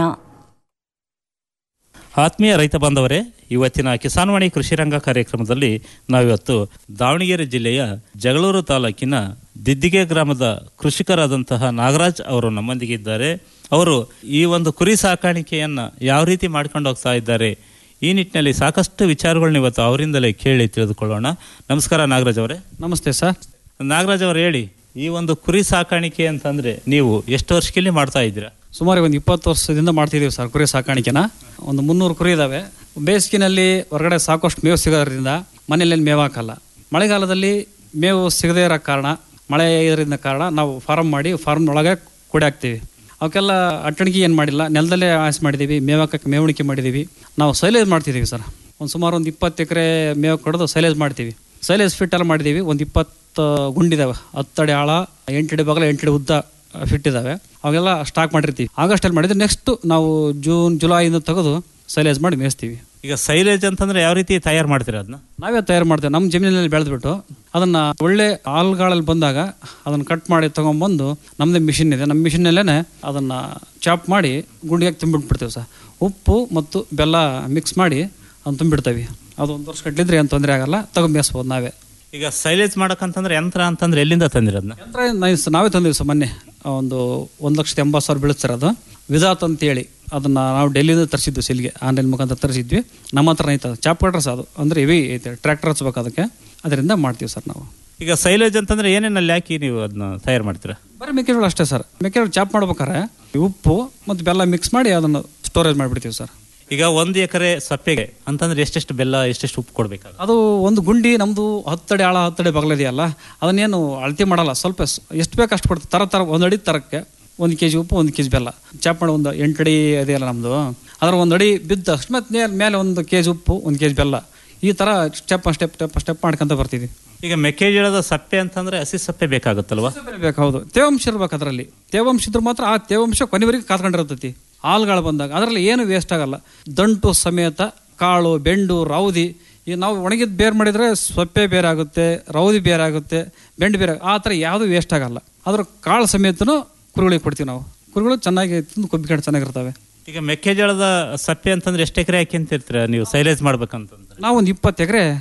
ಆತ್ಮೀಯ ರೈತ ಬಾಂಧವರೇ ಇವತ್ತಿನ ಕಿಸಾನ್ವಾಣಿ ಕೃಷಿ ರಂಗ ಕಾರ್ಯಕ್ರಮದಲ್ಲಿ ನಾವಿವತ್ತು ದಾವಣಗೆರೆ ಜಿಲ್ಲೆಯ ಜಗಳೂರು ತಾಲೂಕಿನ ದಿದ್ದಿಗೆ ಗ್ರಾಮದ ಕೃಷಿಕರಾದಂತಹ ನಾಗರಾಜ್ ಅವರು ನಮ್ಮೊಂದಿಗೆ ಇದ್ದಾರೆ ಅವರು ಈ ಒಂದು ಕುರಿ ಸಾಕಾಣಿಕೆಯನ್ನ ಯಾವ ರೀತಿ ಮಾಡ್ಕೊಂಡು ಹೋಗ್ತಾ ಇದ್ದಾರೆ ಈ ನಿಟ್ಟಿನಲ್ಲಿ ಸಾಕಷ್ಟು ವಿಚಾರಗಳನ್ನ ಇವತ್ತು ಅವರಿಂದಲೇ ಕೇಳಿ ತಿಳಿದುಕೊಳ್ಳೋಣ ನಮಸ್ಕಾರ ನಾಗರಾಜ್ ಅವರೇ ನಮಸ್ತೆ ಸರ್ ನಾಗರಾಜ್ ಅವರು ಹೇಳಿ ಈ ಒಂದು ಕುರಿ ಸಾಕಾಣಿಕೆ ಅಂತಂದ್ರೆ ನೀವು ಎಷ್ಟು ವರ್ಷಕ್ಕೆ ಮಾಡ್ತಾ ಇದ್ದೀರಾ ಸುಮಾರು ಒಂದು ಇಪ್ಪತ್ತು ವರ್ಷದಿಂದ ಮಾಡ್ತಿದ್ದೀವಿ ಸರ್ ಕುರಿ ಸಾಕಾಣಿಕೆನ ಒಂದು ಮುನ್ನೂರು ಕುರಿ ಇದಾವೆ ಬೇಸಿಗೆನಲ್ಲಿ ಹೊರಗಡೆ ಸಾಕಷ್ಟು ಮೇವು ಸಿಗೋದ್ರಿಂದ ಮನೆಯಲ್ಲಿ ಮೇವು ಹಾಕಲ್ಲ ಮಳೆಗಾಲದಲ್ಲಿ ಮೇವು ಸಿಗದೇ ಇರೋ ಕಾರಣ ಮಳೆ ಇದರಿಂದ ಕಾರಣ ನಾವು ಫಾರ್ಮ್ ಮಾಡಿ ಫಾರ್ಮ್ ಒಳಗೆ ಕುಡಿ ಹಾಕ್ತೀವಿ ಅವಕ್ಕೆಲ್ಲ ಅಟ್ಟಣಿಗೆ ಏನು ಮಾಡಿಲ್ಲ ನೆಲದಲ್ಲೇ ಆಸೆ ಮಾಡಿದ್ದೀವಿ ಮೇವು ಹಾಕಕ್ಕೆ ಮೇವಣಿಕೆ ಮಾಡಿದ್ದೀವಿ ನಾವು ಸೈಲೇಜ್ ಮಾಡ್ತಿದ್ದೀವಿ ಸರ್ ಒಂದು ಸುಮಾರು ಒಂದು ಇಪ್ಪತ್ತು ಎಕರೆ ಮೇವು ಕಡ್ದು ಸೈಲೇಜ್ ಮಾಡ್ತೀವಿ ಸೈಲೇಜ್ ಫಿಟ್ ಎಲ್ಲ ಮಾಡಿದ್ದೀವಿ ಒಂದು ಇಪ್ಪತ್ತು ಗುಂಡಿದಾವೆ ಹತ್ತಡಿ ಆಳ ಎಂಟಡಿ ಬಗಲ ಎಂಟಡಿ ಉದ್ದ ಫಿಟ್ ಇದಾವೆ ಅವೆಲ್ಲ ಸ್ಟಾಕ್ ಮಾಡಿರ್ತೀವಿ ಆಗಸ್ಟಲ್ಲಿ ಮಾಡಿದ್ರೆ ನೆಕ್ಸ್ಟ್ ನಾವು ಜೂನ್ ಜುಲೈಯಿಂದ ತೆಗೆದು ಸೈಲೇಜ್ ಮಾಡಿ ಮೇಯಿಸ್ತೀವಿ ಈಗ ಸೈಲೇಜ್ ಅಂತಂದ್ರೆ ಯಾವ ರೀತಿ ತಯಾರು ಮಾಡ್ತೀರಾ ಅದನ್ನ ನಾವೇ ತಯಾರು ಮಾಡ್ತೇವೆ ನಮ್ಮ ಜಮೀನಿನಲ್ಲಿ ಬೆಳೆದ್ಬಿಟ್ಟು ಅದನ್ನ ಒಳ್ಳೆ ಆಲ್ಗಾಳಲ್ಲಿ ಬಂದಾಗ ಅದನ್ನ ಕಟ್ ಮಾಡಿ ತಗೊಂಡ್ಬಂದು ನಮ್ಮದೇ ಮಿಷಿನ್ ಇದೆ ನಮ್ಮ ಮಿಷಿನಲ್ಲೇ ಅದನ್ನ ಚಾಪ್ ಮಾಡಿ ಗುಂಡಿಗೆ ತುಂಬಿಟ್ಬಿಡ್ತೇವೆ ಸರ್ ಉಪ್ಪು ಮತ್ತು ಬೆಲ್ಲ ಮಿಕ್ಸ್ ಮಾಡಿ ಅದನ್ನ ತುಂಬಿಡ್ತೇವೆ ಅದು ಒಂದು ವರ್ಷ ಕಟ್ಲಿದ್ರೆ ಏನು ತೊಂದರೆ ಆಗಲ್ಲ ತಗೊಂಡು ಮೇಯಿಸ್ಬೋದು ನಾವೇ ಈಗ ಸೈಲೇಜ್ ಮಾಡಕ್ಕಂತಂದ್ರೆ ಯಂತ್ರ ಅಂತಂದ್ರೆ ಎಲ್ಲಿಂದ ತಂದಿರೋದನ್ನ ಯಂತ್ರ ನೈಸ್ ನಾವೇ ತಂದಿವಿ ಸರ್ ಮೊನ್ನೆ ಒಂದು ಒಂದು ಲಕ್ಷದ ಎಂಬತ್ತು ಸಾವಿರ ಬೀಳುತ್ತೆ ಸರ್ ಅದು ವಿಧಾತ್ ಅಂತೇಳಿ ಅದನ್ನ ನಾವು ಡೆಲ್ಲಿಯಿಂದ ತರಿಸಿದ್ವಿ ಸಿಲ್ಗೆ ಆನ್ಲೈನ್ ಮುಖಾಂತರ ತರಿಸಿದ್ವಿ ನಮ್ಮ ಹತ್ರ ಐತೆ ಅದು ಚಾಪ್ ಕಟ್ರಸ್ ಅದು ಅಂದರೆ ಹೆವಿ ಐತೆ ಟ್ರ್ಯಾಕ್ಟರ್ ಹಚ್ಬೇಕು ಅದಕ್ಕೆ ಅದರಿಂದ ಮಾಡ್ತೀವಿ ಸರ್ ನಾವು ಈಗ ಸೈಲೇಜ್ ಅಂತಂದ್ರೆ ಏನೇನಲ್ಲಿ ಹಾಕಿ ನೀವು ಅದನ್ನ ತಯಾರು ಮಾಡ್ತೀರಾ ಬರೀ ಮೆಕ್ಕೆಜೋಳ ಅಷ್ಟೇ ಸರ್ ಮೆಕ್ಕೆಜೋಳ ಚಾಪ್ ಮಾಡ್ಬೇಕಾದ್ರೆ ಉಪ್ಪು ಮತ್ತು ಬೆಲ್ಲ ಮಿಕ್ಸ್ ಮಾಡಿ ಅದನ್ನು ಸ್ಟೋರೇಜ್ ಮಾಡಿಬಿಡ್ತೀವಿ ಸರ್ ಈಗ ಒಂದು ಎಕರೆ ಸಪ್ಪೆಗೆ ಅಂತಂದ್ರೆ ಎಷ್ಟೆಷ್ಟು ಬೆಲ್ಲ ಎಷ್ಟೆಷ್ಟು ಉಪ್ಪು ಕೊಡ್ಬೇಕಾಗ ಅದು ಒಂದು ಗುಂಡಿ ನಮ್ಮದು ಹತ್ತಡಿ ಆಳ ಹತ್ತಡಿ ಬಗಲಿದೆಯಲ್ಲ ಅದನ್ನೇನು ಅಳತೆ ಮಾಡಲ್ಲ ಸ್ವಲ್ಪ ಸ್- ಎಷ್ಟು ಬೇಕು ಅಷ್ಟು ಕೊಡ್ತೀವಿ ತರ ತರ ಒಂದು ಅಡಿ ತರಕ್ಕೆ ಒಂದು ಕೆ ಜಿ ಉಪ್ಪು ಒಂದು ಕೆ ಜಿ ಬೆಲ್ಲ ಚಾಪ್ ಮಾಡಿ ಒಂದು ಎಂಟಡಿ ಇದೆಯಲ್ಲ ನಮ್ಮದು ಅದರ ಒಂದು ಅಡಿ ಬಿದ್ದ ಅಷ್ಟು ಮತ್ತೆ ನೇ- ಮೇಲೆ ಒಂದು ಕೆ ಜಿ ಉಪ್ಪು ಒಂದು ಕೆ ಜಿ ಬೆಲ್ಲ ಈ ಥರ ಸ್ಟೆಪ್ ಸ್ಟೆಪ್ ಸ್ಟೆಪ್ ಸ್ಟೆಪ್ ಮಾಡ್ಕೊಂತ ಬರ್ತೀವಿ ಈಗ ಮೆಕ್ಕೆಜೋಳದ ಸಪ್ಪೆ ಅಂತಂದ್ರೆ ಹಸಿ ಸಪ್ಪೆ ಬೇಕಾಗುತ್ತಲ್ವಾ ಬೇಕು ಹೌದು ತೇವಾಂಶ ಇರ್ಬೇಕು ಅದರಲ್ಲಿ ತೇವಾಂಶ ಇದ್ರೆ ಮಾತ್ರ ಆ ತೇವಾಂಶ ಕೊನೆವರೆಗೆ ಕಾತ್ಕೊಂಡಿರ್ತೈತಿ ಹಾಲ್ಗಳು ಬಂದಾಗ ಅದರಲ್ಲಿ ಏನು ವೇಸ್ಟ್ ಆಗಲ್ಲ ದಂಟು ಸಮೇತ ಕಾಳು ಬೆಂಡು ರೌದಿ ಈ ನಾವು ಒಣಗಿದ ಬೇರೆ ಮಾಡಿದರೆ ಸೊಪ್ಪೆ ಬೇರೆ ಆಗುತ್ತೆ ರೌದಿ ಬೇರೆ ಆಗುತ್ತೆ ಬೆಂಡು ಬೇರೆ ಆ ಥರ ಯಾವುದು ವೇಸ್ಟ್ ಆಗಲ್ಲ ಅದ್ರ ಕಾಳು ಸಮೇತನೂ ಕುರುಗಳಿಗೆ ಕೊಡ್ತೀವಿ ನಾವು ಕುರುಗಳು ಚೆನ್ನಾಗಿ ತಿಂದು ಕೊಬ್ಬಿಕೊಂಡು ಚೆನ್ನಾಗಿರ್ತವೆ ಈಗ ಮೆಕ್ಕೆಜೋಳದ ಸಪ್ಪೆ ಅಂತಂದ್ರೆ ಎಷ್ಟು ಎಕರೆ ಹಾಕಿ ಅಂತಿರ್ತೀರಾ ನೀವು ಸೈಲೇಜ್ ಮಾಡ್ಬೇಕಂತಂದ್ರೆ ನಾವು ಒಂದು ಇಪ್ಪತ್ತು ಎಕರೆ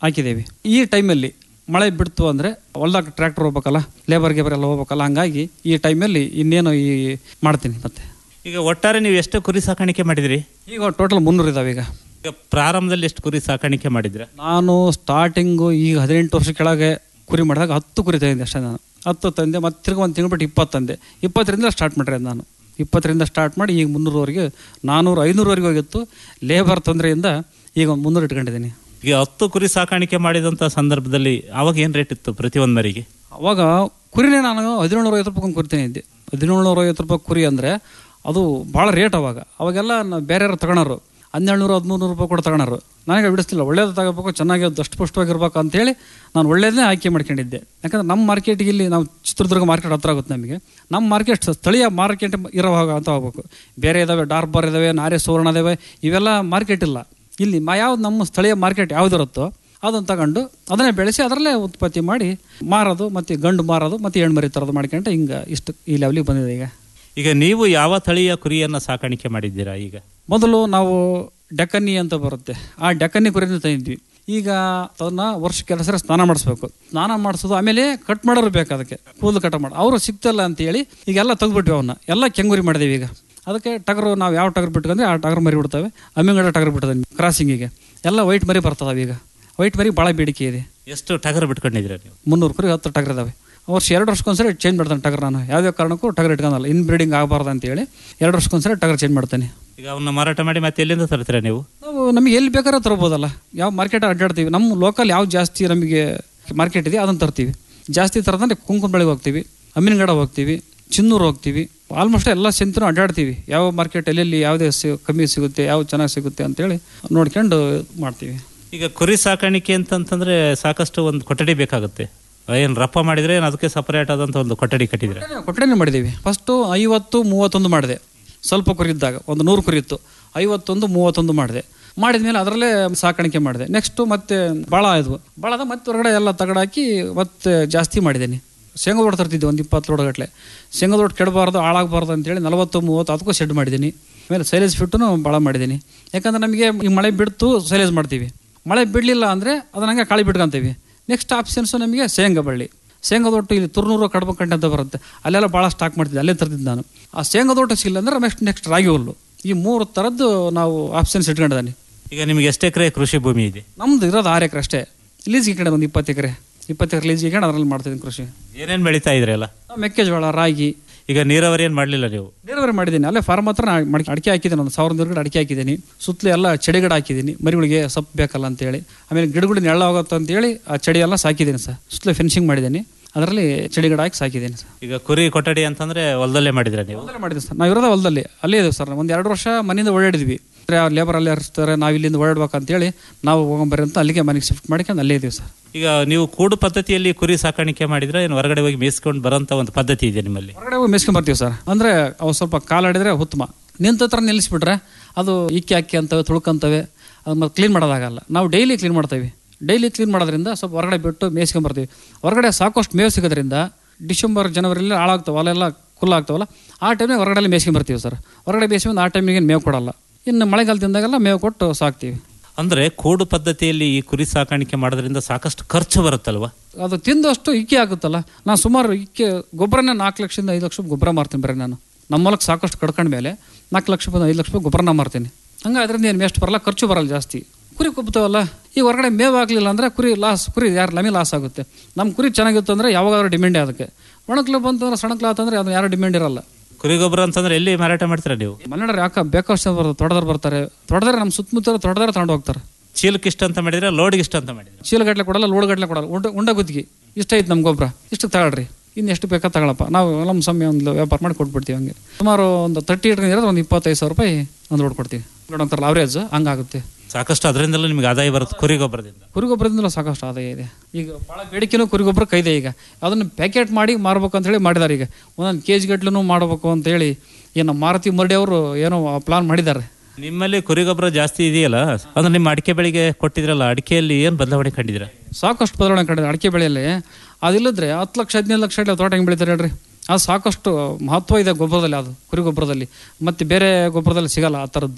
ಹಾಕಿದ್ದೀವಿ ಈ ಟೈಮಲ್ಲಿ ಮಳೆ ಬಿಡ್ತು ಅಂದರೆ ಹೊಲ್ದಾಗ ಟ್ರ್ಯಾಕ್ಟರ್ ಹೋಗ್ಬೇಕಲ್ಲ ಲೇಬರ್ ಗೇಬರ್ ಎಲ್ಲ ಹೋಗ್ಬೇಕಲ್ಲ ಹಂಗಾಗಿ ಈ ಟೈಮಲ್ಲಿ ಇನ್ನೇನು ಈ ಮಾಡ್ತೀನಿ ಮತ್ತೆ ಈಗ ಒಟ್ಟಾರೆ ನೀವು ಎಷ್ಟು ಕುರಿ ಸಾಕಾಣಿಕೆ ಮಾಡಿದ್ರಿ ಈಗ ಟೋಟಲ್ ಮುನ್ನೂರು ಇದಾವೆ ಈಗ ಈಗ ಪ್ರಾರಂಭದಲ್ಲಿ ಎಷ್ಟು ಕುರಿ ಸಾಕಾಣಿಕೆ ಮಾಡಿದ್ರ ನಾನು ಸ್ಟಾರ್ಟಿಂಗು ಈಗ ಹದಿನೆಂಟು ವರ್ಷ ಕೆಳಗೆ ಕುರಿ ಮಾಡಿದಾಗ ಹತ್ತು ಕುರಿ ತಂದೆ ಅಷ್ಟೇ ನಾನು ಹತ್ತು ತಂದೆ ಮತ್ತೆ ತಿರ್ಗಿ ಒಂದು ತಿಂಗಳು ಬಿಟ್ಟು ಇಪ್ಪತ್ತು ತಂದೆ ಇಪ್ಪತ್ತರಿಂದ ಸ್ಟಾರ್ಟ್ ಮಾಡಿರೋದು ನಾನು ಇಪ್ಪತ್ತರಿಂದ ಸ್ಟಾರ್ಟ್ ಮಾಡಿ ಈಗ ಮುನ್ನೂರವರೆಗೆ ನಾನ್ನೂರು ಐನೂರವರೆಗೆ ಹೋಗಿತ್ತು ಲೇಬರ್ ತೊಂದರೆಯಿಂದ ಈಗ ಒಂದು ಮುನ್ನೂರು ಇಟ್ಕೊಂಡಿದ್ದೀನಿ ಈಗ ಹತ್ತು ಕುರಿ ಸಾಕಾಣಿಕೆ ಮಾಡಿದಂಥ ಸಂದರ್ಭದಲ್ಲಿ ಅವಾಗ ಏನು ರೇಟ್ ಇತ್ತು ಪ್ರತಿಯೊಂದು ಮರಿಗೆ ಅವಾಗ ಕುರಿನೇ ನಾನು ಹದಿನೇಳು ಐವತ್ತು ರೂಪಾಯಿ ಕೊಡ್ತೀನಿ ಇದ್ದೆ ಹದಿನೇಳು ಐವತ್ತು ರೂಪಾಯಿ ಕುರಿ ಅಂದರೆ ಅದು ಭಾಳ ರೇಟ್ ಅವಾಗ ಅವಾಗೆಲ್ಲ ನಾವು ಬೇರೆ ಯಾರು ತಗೊಳೋರು ಹನ್ನೆರಡು ಹದಿಮೂರು ರೂಪಾಯಿ ಕೊಟ್ಟು ತಗೊಳೋರು ನನಗೆ ಬಿಡಿಸ್ತಿಲ್ಲ ಒಳ್ಳೇದು ತಗೋಬೇಕು ಚೆನ್ನಾಗಿ ದಷ್ಟಪುಷ್ಟವಾಗಿರ್ಬೇಕು ಅಂತೇಳಿ ನಾನು ಒಳ್ಳೇದನ್ನೇ ಆಯ್ಕೆ ಮಾಡ್ಕೊಂಡಿದ್ದೆ ಯಾಕಂದ್ರೆ ನಮ್ಮ ಮಾರ್ಕೆಟ್ಗೆ ಇಲ್ಲಿ ನಾವು ಚಿತ್ರದುರ್ಗ ಮಾರ್ಕೆಟ್ ಹತ್ರ ಆಗುತ್ತೆ ನಮಗೆ ನಮ್ಮ ಮಾರ್ಕೆಟ್ ಸ್ಥಳೀಯ ಮಾರ್ಕೆಟ್ ಇರೋವಾಗ ಅಂತ ಹೋಗ್ಬೇಕು ಬೇರೆ ಇದ್ದಾವೆ ಡಾರ್ಬರ್ ಇದ್ದಾವೆ ನಾರೆ ಸುವರ್ಣ ಇದಾವೆ ಇವೆಲ್ಲ ಮಾರ್ಕೆಟ್ ಇಲ್ಲ ಇಲ್ಲಿ ಮ ಯಾವ್ದು ನಮ್ಮ ಸ್ಥಳೀಯ ಮಾರ್ಕೆಟ್ ಯಾವುದಿರುತ್ತೋ ಅದನ್ನು ತಗೊಂಡು ಅದನ್ನೇ ಬೆಳೆಸಿ ಅದರಲ್ಲೇ ಉತ್ಪತ್ತಿ ಮಾಡಿ ಮಾರೋದು ಮತ್ತು ಗಂಡು ಮಾರೋದು ಮತ್ತು ಹೆಣ್ಣು ಮರಿ ತರೋದು ಮಾಡ್ಕೊಂಡ್ರೆ ಹಿಂಗೆ ಇಷ್ಟು ಈ ಲೆವೆಲಿಗೆ ಬಂದಿದೆ ಈಗ ಈಗ ನೀವು ಯಾವ ತಳಿಯ ಕುರಿಯನ್ನು ಸಾಕಾಣಿಕೆ ಮಾಡಿದ್ದೀರಾ ಈಗ ಮೊದಲು ನಾವು ಡೆಕ್ಕನ್ನಿ ಅಂತ ಬರುತ್ತೆ ಆ ಡೆಕ್ಕನ್ನಿ ಕುರಿನ ತಂದಿದ್ವಿ ಈಗ ಅದನ್ನ ವರ್ಷಕ್ಕೆ ಎರಡು ಸರಿ ಸ್ನಾನ ಮಾಡಿಸ್ಬೇಕು ಸ್ನಾನ ಮಾಡಿಸೋದು ಆಮೇಲೆ ಕಟ್ ಮಾಡೋರು ಬೇಕು ಅದಕ್ಕೆ ಕೂದಲು ಕಟ್ ಮಾಡಿ ಅವರು ಸಿಗ್ತಲ್ಲ ಅಂತೇಳಿ ಈಗೆಲ್ಲ ತೆಗೆದ್ಬಿಟ್ವಿ ಅವನ್ನ ಎಲ್ಲ ಕೆಂಗುರಿ ಮಾಡಿದೀವಿ ಈಗ ಅದಕ್ಕೆ ಟಗರು ನಾವು ಯಾವ ಟಗರು ಬಿಟ್ಕೊಂಡ್ರೆ ಆ ಟಗರು ಮರಿ ಬಿಡ್ತವೆ ಅಮ್ಮಿಂಗಡ ಟಗರು ಬಿಡ್ತದೆ ಕ್ರಾಸಿಂಗಿಗೆ ಎಲ್ಲ ವೈಟ್ ಮರಿ ಬರ್ತದವೆ ಈಗ ವೈಟ್ ಮರಿ ಭಾಳ ಬೇಡಿಕೆ ಇದೆ ಎಷ್ಟು ಟಗರು ಬಿಟ್ಕೊಂಡಿದ್ದೀರಾ ನೀವು ಮುನ್ನೂರು ಕುರಿ ಹತ್ತು ಟಗರ್ ಇದಾವೆ ವರ್ಷ ಎರಡು ವರ್ಷಕ್ಕೊಂದ್ಸರಿ ಚೇಂಜ್ ಮಾಡ್ತಾನೆ ಟಗರ್ ನಾನು ಯಾವುದೇ ಕಾರಣಕ್ಕೂ ಟಗರ್ ಇಟ್ಕೊಳಲ್ಲ ಇನ್ ಬ್ರೀಡಿಂಗ್ ಆಗಬಾರ್ದು ಅಂತೇಳಿ ಎರಡು ವರ್ಷಕ್ಕೊಂದ್ಸರಿ ಟಗರ್ ಚೇಂಜ್ ಮಾಡ್ತಾನೆ ಈಗ ಅವನ್ನ ಮಾರಾಟ ಮಾಡಿ ಮತ್ತೆ ಎಲ್ಲಿಂದ ತರ್ತೀರಾ ನೀವು ನಾವು ನಮಗೆ ಎಲ್ಲಿ ಬೇಕಾದ್ರೂ ತರ್ಬೋದಲ್ಲ ಯಾವ ಮಾರ್ಕೆಟ್ ಅಡ್ಡಾಡ್ತೀವಿ ನಮ್ಮ ಲೋಕಲ್ ಯಾವ ಜಾಸ್ತಿ ನಮಗೆ ಮಾರ್ಕೆಟ್ ಇದೆ ಅದನ್ನು ತರ್ತೀವಿ ಜಾಸ್ತಿ ತರದಂದ್ರೆ ಕುಂಕುಮ ಬೆಳೆಗೆ ಹೋಗ್ತೀವಿ ಅಮ್ಮಿನಗಡ ಹೋಗ್ತೀವಿ ಚಿನ್ನೂರು ಹೋಗ್ತೀವಿ ಆಲ್ಮೋಸ್ಟ್ ಎಲ್ಲ ಸೆಂತನೂ ಅಡ್ಡಾಡ್ತೀವಿ ಯಾವ ಮಾರ್ಕೆಟ್ ಎಲ್ಲೆಲ್ಲಿ ಯಾವುದೇ ಸಿ ಕಮ್ಮಿ ಸಿಗುತ್ತೆ ಯಾವ ಚೆನ್ನಾಗಿ ಸಿಗುತ್ತೆ ಅಂತೇಳಿ ನೋಡ್ಕೊಂಡು ಮಾಡ್ತೀವಿ ಈಗ ಕುರಿ ಸಾಕಾಣಿಕೆ ಅಂತಂತಂದ್ರೆ ಸಾಕಷ್ಟು ಒಂದು ಕೊಠಡಿ ಬೇಕಾಗುತ್ತೆ ಏನು ರಪ್ಪ ಮಾಡಿದ್ರೆ ಏನು ಅದಕ್ಕೆ ಸಪರೇಟ್ ಆದಂಥ ಒಂದು ಕೊಠಡಿ ಕಟ್ಟಿದ್ರೆ ಕೊಟ್ಟರೆ ಮಾಡಿದ್ದೀವಿ ಫಸ್ಟು ಐವತ್ತು ಮೂವತ್ತೊಂದು ಮಾಡಿದೆ ಸ್ವಲ್ಪ ಕುರಿ ಇದ್ದಾಗ ಒಂದು ನೂರು ಕುರಿ ಇತ್ತು ಐವತ್ತೊಂದು ಮೂವತ್ತೊಂದು ಮಾಡಿದೆ ಮಾಡಿದ ಮೇಲೆ ಅದರಲ್ಲೇ ಸಾಕಾಣಿಕೆ ಮಾಡಿದೆ ನೆಕ್ಸ್ಟು ಮತ್ತೆ ಭಾಳ ಆದವು ಭಾಳ ಅದ ಮತ್ತೆ ಹೊರಗಡೆ ಎಲ್ಲ ತಗಡಾಕಿ ಮತ್ತೆ ಜಾಸ್ತಿ ಮಾಡಿದ್ದೀನಿ ಶೇಂಗಾ ದೊಡ್ಡ ತರ್ತಿದ್ದೆ ಒಂದು ಇಪ್ಪತ್ತು ಲೋಡಗಟ್ಟಲೆ ಶೇಂಗಾ ದೊಡ್ಡ ಕೆಡಬಾರ್ದು ಹಾಳಾಗಬಾರ್ದು ಅಂತೇಳಿ ನಲವತ್ತು ಮೂವತ್ತು ಅದಕ್ಕೂ ಶೆಡ್ ಮಾಡಿದ್ದೀನಿ ಆಮೇಲೆ ಸೈಲೇಜ್ ಫಿಟ್ಟೂ ಭಾಳ ಮಾಡಿದ್ದೀನಿ ಯಾಕಂದ್ರೆ ನಮಗೆ ಈ ಮಳೆ ಬಿಡ್ತು ಸೈಲೇಜ್ ಮಾಡ್ತೀವಿ ಮಳೆ ಬಿಡಲಿಲ್ಲ ಅಂದರೆ ಅದನ್ನ ಹಂಗೆ ಕಾಳಿ ಬಿಟ್ಕೊಂತೀವಿ ನೆಕ್ಸ್ಟ್ ಆಪ್ಷನ್ಸು ನಮಗೆ ಶೇಂಗಾ ಬಳ್ಳಿ ಶೇಂಗಾದೊಟ್ಟು ಇಲ್ಲಿ ತುರ್ನೂರು ಕಡಬ ಕಂಟೆ ಅಂತ ಬರುತ್ತೆ ಅಲ್ಲೆಲ್ಲ ಭಾಳ ಸ್ಟಾಕ್ ಮಾಡ್ತಿದ್ದೆ ಅಲ್ಲೇ ತರ್ತಿದ್ದೆ ನಾನು ಆ ಶೇಂಗಾದೊಟ್ಟು ಸಿಲ್ಲ ಅಂದ್ರೆ ನೆಕ್ಸ್ಟ್ ನೆಕ್ಸ್ಟ್ ರಾಗಿ ಹುಲ್ಲು ಈ ಮೂರು ಥರದ್ದು ನಾವು ಆಪ್ಷನ್ಸ್ ಇಟ್ಕೊಂಡಿದ್ದಾನೆ ಈಗ ನಿಮ್ಗೆ ಎಷ್ಟು ಎಕರೆ ಕೃಷಿ ಭೂಮಿ ಇದೆ ನಮ್ದು ಇರೋದು ಆರು ಎಕರೆ ಅಷ್ಟೇ ಲೀಸ್ ಇಟ್ಕೊಂಡೆ ಒಂದು ಇಪ್ಪತ್ತು ಎಕರೆ ಇಪ್ಪತ್ತು ಎಕರೆ ಲೀಸ್ ಇಟ್ಕೊಂಡು ಅದರಲ್ಲಿ ಮಾಡ್ತಿದ್ದೀನಿ ಕೃಷಿ ಏನೇನು ಬೆಳೀತಾ ಇದ್ರಲ್ಲ ನಾವು ಮೆಕ್ಕೆಜೋಳ ರಾಗಿ ಈಗ ನೀರಾವರಿ ಏನು ಮಾಡಲಿಲ್ಲ ನೀವು ನೀರಾವರಿ ಮಾಡಿದ್ದೀನಿ ಅಲ್ಲೇ ಫಾರ್ಮ್ ಹತ್ರ ನಾ ಮಡಿಕೆ ಅಡಿಕೆ ಹಾಕಿದ್ದೀನಿ ಒಂದು ಸಾವಿರದ ಗಿಡ ಅಡಿಕೆ ಹಾಕಿದ್ದೀನಿ ಸುತ್ತಲೂ ಎಲ್ಲ ಚೆಡಿ ಗಿಡ ಹಾಕಿದ್ದೀನಿ ಮರಿಗಳಿಗೆ ಸೊಪ್ಪು ಬೇಕಲ್ಲ ಅಂತೇಳಿ ಆಮೇಲೆ ಗಿಡಗಳು ನೆಳ್ಳ ಹೋಗುತ್ತೆ ಅಂತೇಳಿ ಆ ಚಡಿ ಎಲ್ಲ ಸಾಕಿದ್ದೀನಿ ಸರ್ ಸುತ್ತಲೂ ಫೆನ್ಸಿಂಗ್ ಮಾಡಿದ್ದೀನಿ ಅದರಲ್ಲಿ ಚಡಿ ಗಿಡ ಹಾಕಿ ಸಾಕಿದ್ದೀನಿ ಸರ್ ಈಗ ಕುರಿ ಕೊಠಡಿ ಅಂತಂದ್ರೆ ಹೊಲದಲ್ಲೇ ಮಾಡಿದ್ರ ನೀವು ಹೊಲದಲ್ಲೇ ಮಾಡಿದ್ದೀವಿ ಸರ್ ನಾವು ಇರೋದೇ ಹೊಲದಲ್ಲಿ ಅಲ್ಲೇ ಇದ್ದೀವಿ ಸರ್ ಒಂದು ಎರಡು ವರ್ಷ ಮನೆಯಿಂದ ಓಡಾಡಿದ್ವಿ ಲೇಬರ್ ಅಲ್ಲೇ ಹರಿಸ್ತಾರೆ ನಾವು ಇಲ್ಲಿಂದ ಓಡಾಡ್ಬೇಕಂತೇಳಿ ನಾವು ಹೋಗೊಂಬರ್ರಿ ಅಂತ ಅಲ್ಲಿಗೆ ಮನೆಗೆ ಶಿಫ್ಟ್ ಮಾಡ್ಕೊಂಡು ಅಲ್ಲೇ ಇದ್ದೀವಿ ಸರ್ ಈಗ ನೀವು ಕೂಡು ಪದ್ಧತಿಯಲ್ಲಿ ಕುರಿ ಸಾಕಾಣಿಕೆ ಮಾಡಿದ್ರೆ ಏನು ಹೊರಗಡೆ ಹೋಗಿ ಮೇಯಿಸ್ಕೊಂಡು ಬರೋಂಥ ಒಂದು ಪದ್ಧತಿ ಇದೆ ನಿಮ್ಮಲ್ಲಿ ಹೊರಗಡೆ ಹೋಗಿ ಮೇಯ್ಸ್ಕೊಂಡ್ ಬರ್ತೀವಿ ಸರ್ ಅಂದರೆ ಅವು ಸ್ವಲ್ಪ ಕಾಲಾಡಿದ್ರೆ ಉತ್ತಮ ನಿಂತ ಹತ್ರ ನಿಲ್ಲಿಸ್ಬಿಟ್ರೆ ಅದು ಇಕ್ಕಿ ಅಕ್ಕಿ ಅಂತವೆ ತುಳ್ಕಂತವೆ ಅದು ಮತ್ತೆ ಕ್ಲೀನ್ ಮಾಡೋದಾಗಲ್ಲ ನಾವು ಡೈಲಿ ಕ್ಲೀನ್ ಮಾಡ್ತೀವಿ ಡೈಲಿ ಕ್ಲೀನ್ ಮಾಡೋದ್ರಿಂದ ಸ್ವಲ್ಪ ಹೊರಗಡೆ ಬಿಟ್ಟು ಮೇಯ್ಸ್ಕೊಂಡ್ ಬರ್ತೀವಿ ಹೊರಗಡೆ ಸಾಕಷ್ಟು ಮೇವು ಸಿಗೋದ್ರಿಂದ ಡಿಸೆಂಬರ್ ಜನವರಿಲಿ ಹಾಳಾಗ್ತಾವೆ ಅಲ್ಲೆಲ್ಲ ಆಗ್ತಾವಲ್ಲ ಆ ಟೈಮಿಗೆ ಹೊರಗಡೆ ಮೇಯ್ಸ್ಕೊಂಡ್ ಬರ್ತೀವಿ ಸರ್ ಹೊರಗಡೆ ಮೇಯ್ಸ್ಕೊಂಡು ಆ ಟೈಮಿಗೆ ಮೇವು ಕೊಡಲ್ಲ ಇನ್ನು ಮಳೆಗಾಲದಿಂದಾಗೆಲ್ಲ ಮೇವು ಕೊಟ್ಟು ಸಾಕ್ತೀವಿ ಅಂದ್ರೆ ಕೂಡು ಪದ್ಧತಿಯಲ್ಲಿ ಈ ಕುರಿ ಸಾಕಾಣಿಕೆ ಮಾಡೋದ್ರಿಂದ ಸಾಕಷ್ಟು ಖರ್ಚು ಬರುತ್ತಲ್ವಾ ಅದು ತಿಂದಷ್ಟು ಇಕ್ಕಿ ಆಗುತ್ತಲ್ಲ ನಾನು ಸುಮಾರು ಇಕ್ಕಿ ಗೊಬ್ಬರನೇ ನಾಲ್ಕು ಲಕ್ಷದಿಂದ ಐದು ಲಕ್ಷ ಗೊಬ್ಬರ ಮಾರ್ತೀನಿ ಬರೀ ನಾನು ನಮ್ಮ ಮೂಲಕ ಸಾಕಷ್ಟು ಕಡ್ಕೊಂಡ ಮೇಲೆ ನಾಲ್ಕು ಲಕ್ಷ ರೂಪಾಯಿ ಐದು ಲಕ್ಷ ರೂಪಾಯಿ ಗೊಬ್ಬರನ ಮಾರ್ತೀನಿ ಹಂಗೆ ಅದರಿಂದ ಏನು ಎಷ್ಟು ಬರಲ್ಲ ಖರ್ಚು ಬರಲ್ಲ ಜಾಸ್ತಿ ಕುರಿ ಕೊಬ್ತಾವಲ್ಲ ಈ ಹೊರಗಡೆ ಮೇವು ಆಗಲಿಲ್ಲ ಅಂದರೆ ಕುರಿ ಲಾಸ್ ಕುರಿ ಯಾರು ನಮಗೆ ಲಾಸ್ ಆಗುತ್ತೆ ನಮ್ಮ ಕುರಿ ಚೆನ್ನಾಗಿತ್ತು ಅಂದರೆ ಯಾವಾಗಾದ್ರೂ ಡಿಮ್ಯಾಂಡೇ ಅದಕ್ಕೆ ಒಣಕ್ಲು ಬಂತಂದ್ರೆ ಸಣಕ್ಲು ಆತಂದ್ರೆ ಅದು ಯಾರು ಡಿಮ್ಯಾಂಡ್ ಇರಲ್ಲ ಕುರಿ ಗೊಬ್ಬರ ಅಂತಂದ್ರೆ ಎಲ್ಲಿ ಮಾರಾಟ ಮಾಡ್ತೀರಾ ನೀವು ಮಲೆನಾಡು ಯಾಕೆ ಬೇಕಷ್ಟು ಬರ್ತಾರೆ ತೊಡೆದವ್ರು ಬರ್ತಾರೆ ತೊಡೆದ್ರೆ ನಮ್ಮ ಸುತ್ತಮುತ್ತ ತೊಡೆದ್ರೆ ತಗೊಂಡು ಹೋಗ್ತಾರೆ ಚೀಲಕ್ಕೆ ಇಷ್ಟ ಅಂತ ಮಾಡಿದ್ರೆ ಲೋಡ್ಗೆ ಇಷ್ಟ ಅಂತ ಮಾಡಿದ್ರೆ ಚೀಲಗಟ್ಲೆ ಕೊಡಲ್ಲ ಲೋಡ್ಗಟ್ಲೆ ಕೊಡಲ್ಲ ಉಂಡ ಉಂಡ ಗುತ್ತಿಗೆ ಇಷ್ಟ ಐತೆ ನಮ್ಮ ಗೊಬ್ಬರ ಇಷ್ಟಕ್ಕೆ ತಗೊಳ್ರಿ ಇನ್ನು ಎಷ್ಟು ಬೇಕಾ ತಗೊಳಪ್ಪ ನಾವು ನಮ್ಮ ಸಮಯ ಒಂದು ವ್ಯಾಪಾರ ಮಾಡಿ ಕೊಟ್ಬಿಡ್ತೀವಿ ಹಂಗೆ ಸುಮಾರು ಒಂದು ತರ್ಟಿ ಇಟ್ಕೊಂಡಿರೋದು ಒಂದು ಇಪ್ಪತ್ತೈದು ಸಾವಿರ ರೂಪಾಯಿ ಒಂದು ಲೋಡ್ ಕೊಡ್ತೀವಿ ಲೋಡ್ ಅಂತಾರಲ್ಲ ಅವರೇಜ್ ಹಂಗಾಗುತ್ತೆ ಸಾಕಷ್ಟು ಅದರಿಂದಲೂ ನಿಮ್ಗೆ ಆದಾಯ ಬರುತ್ತೆ ಕುರಿ ಗೊಬ್ಬರದಿಂದ ಕುರಿ ಗೊಬ್ಬರದಿಂದಲೂ ಸಾಕಷ್ಟು ಆದಾಯ ಇದೆ ಈಗ ಭಾಳ ಬೇಡಿಕೆನೂ ಕುರಿ ಗೊಬ್ಬರ ಕೈದೆ ಈಗ ಅದನ್ನು ಪ್ಯಾಕೆಟ್ ಮಾಡಿ ಮಾರ್ಬೇಕು ಅಂತ ಹೇಳಿ ಮಾಡಿದ್ದಾರೆ ಈಗ ಒಂದೊಂದು ಕೆ ಜಿ ಗಟ್ಲೂ ಮಾಡಬೇಕು ಅಂತ ಹೇಳಿ ಏನು ಮಾರುತಿ ಮರ್ಡಿ ಅವರು ಏನೋ ಪ್ಲಾನ್ ಮಾಡಿದ್ದಾರೆ ನಿಮ್ಮಲ್ಲಿ ಕುರಿ ಗೊಬ್ಬರ ಜಾಸ್ತಿ ಇದೆಯಲ್ಲ ಅಂದ್ರೆ ನಿಮ್ಮ ಅಡಿಕೆ ಬೆಳೆಗೆ ಕೊಟ್ಟಿದ್ರಲ್ಲ ಅಡಿಕೆಯಲ್ಲಿ ಏನು ಬದಲಾವಣೆ ಕಂಡಿದ್ದೀರಾ ಸಾಕಷ್ಟು ಬದಲಾವಣೆ ಕಂಡಿದೆ ಅಡಿಕೆ ಬೆಳೆಯಲ್ಲಿ ಅದಿಲ್ಲದ್ರೆ ಹತ್ತು ಲಕ್ಷ ಹದಿನೈದು ಲಕ್ಷ ಇಡಲಿ ತೋಟ ಹೆಂಗೆ ಬೆಳಿತಾರೆ ಹೇಳ್ರಿ ಅದು ಸಾಕಷ್ಟು ಮಹತ್ವ ಇದೆ ಗೊಬ್ಬರದಲ್ಲಿ ಅದು ಕುರಿ ಗೊಬ್ಬರದಲ್ಲಿ ಮತ್ತು ಬೇರೆ ಗೊಬ್ಬರದಲ್ಲಿ ಸಿಗಲ್ಲ ಆ ಥರದ್ದು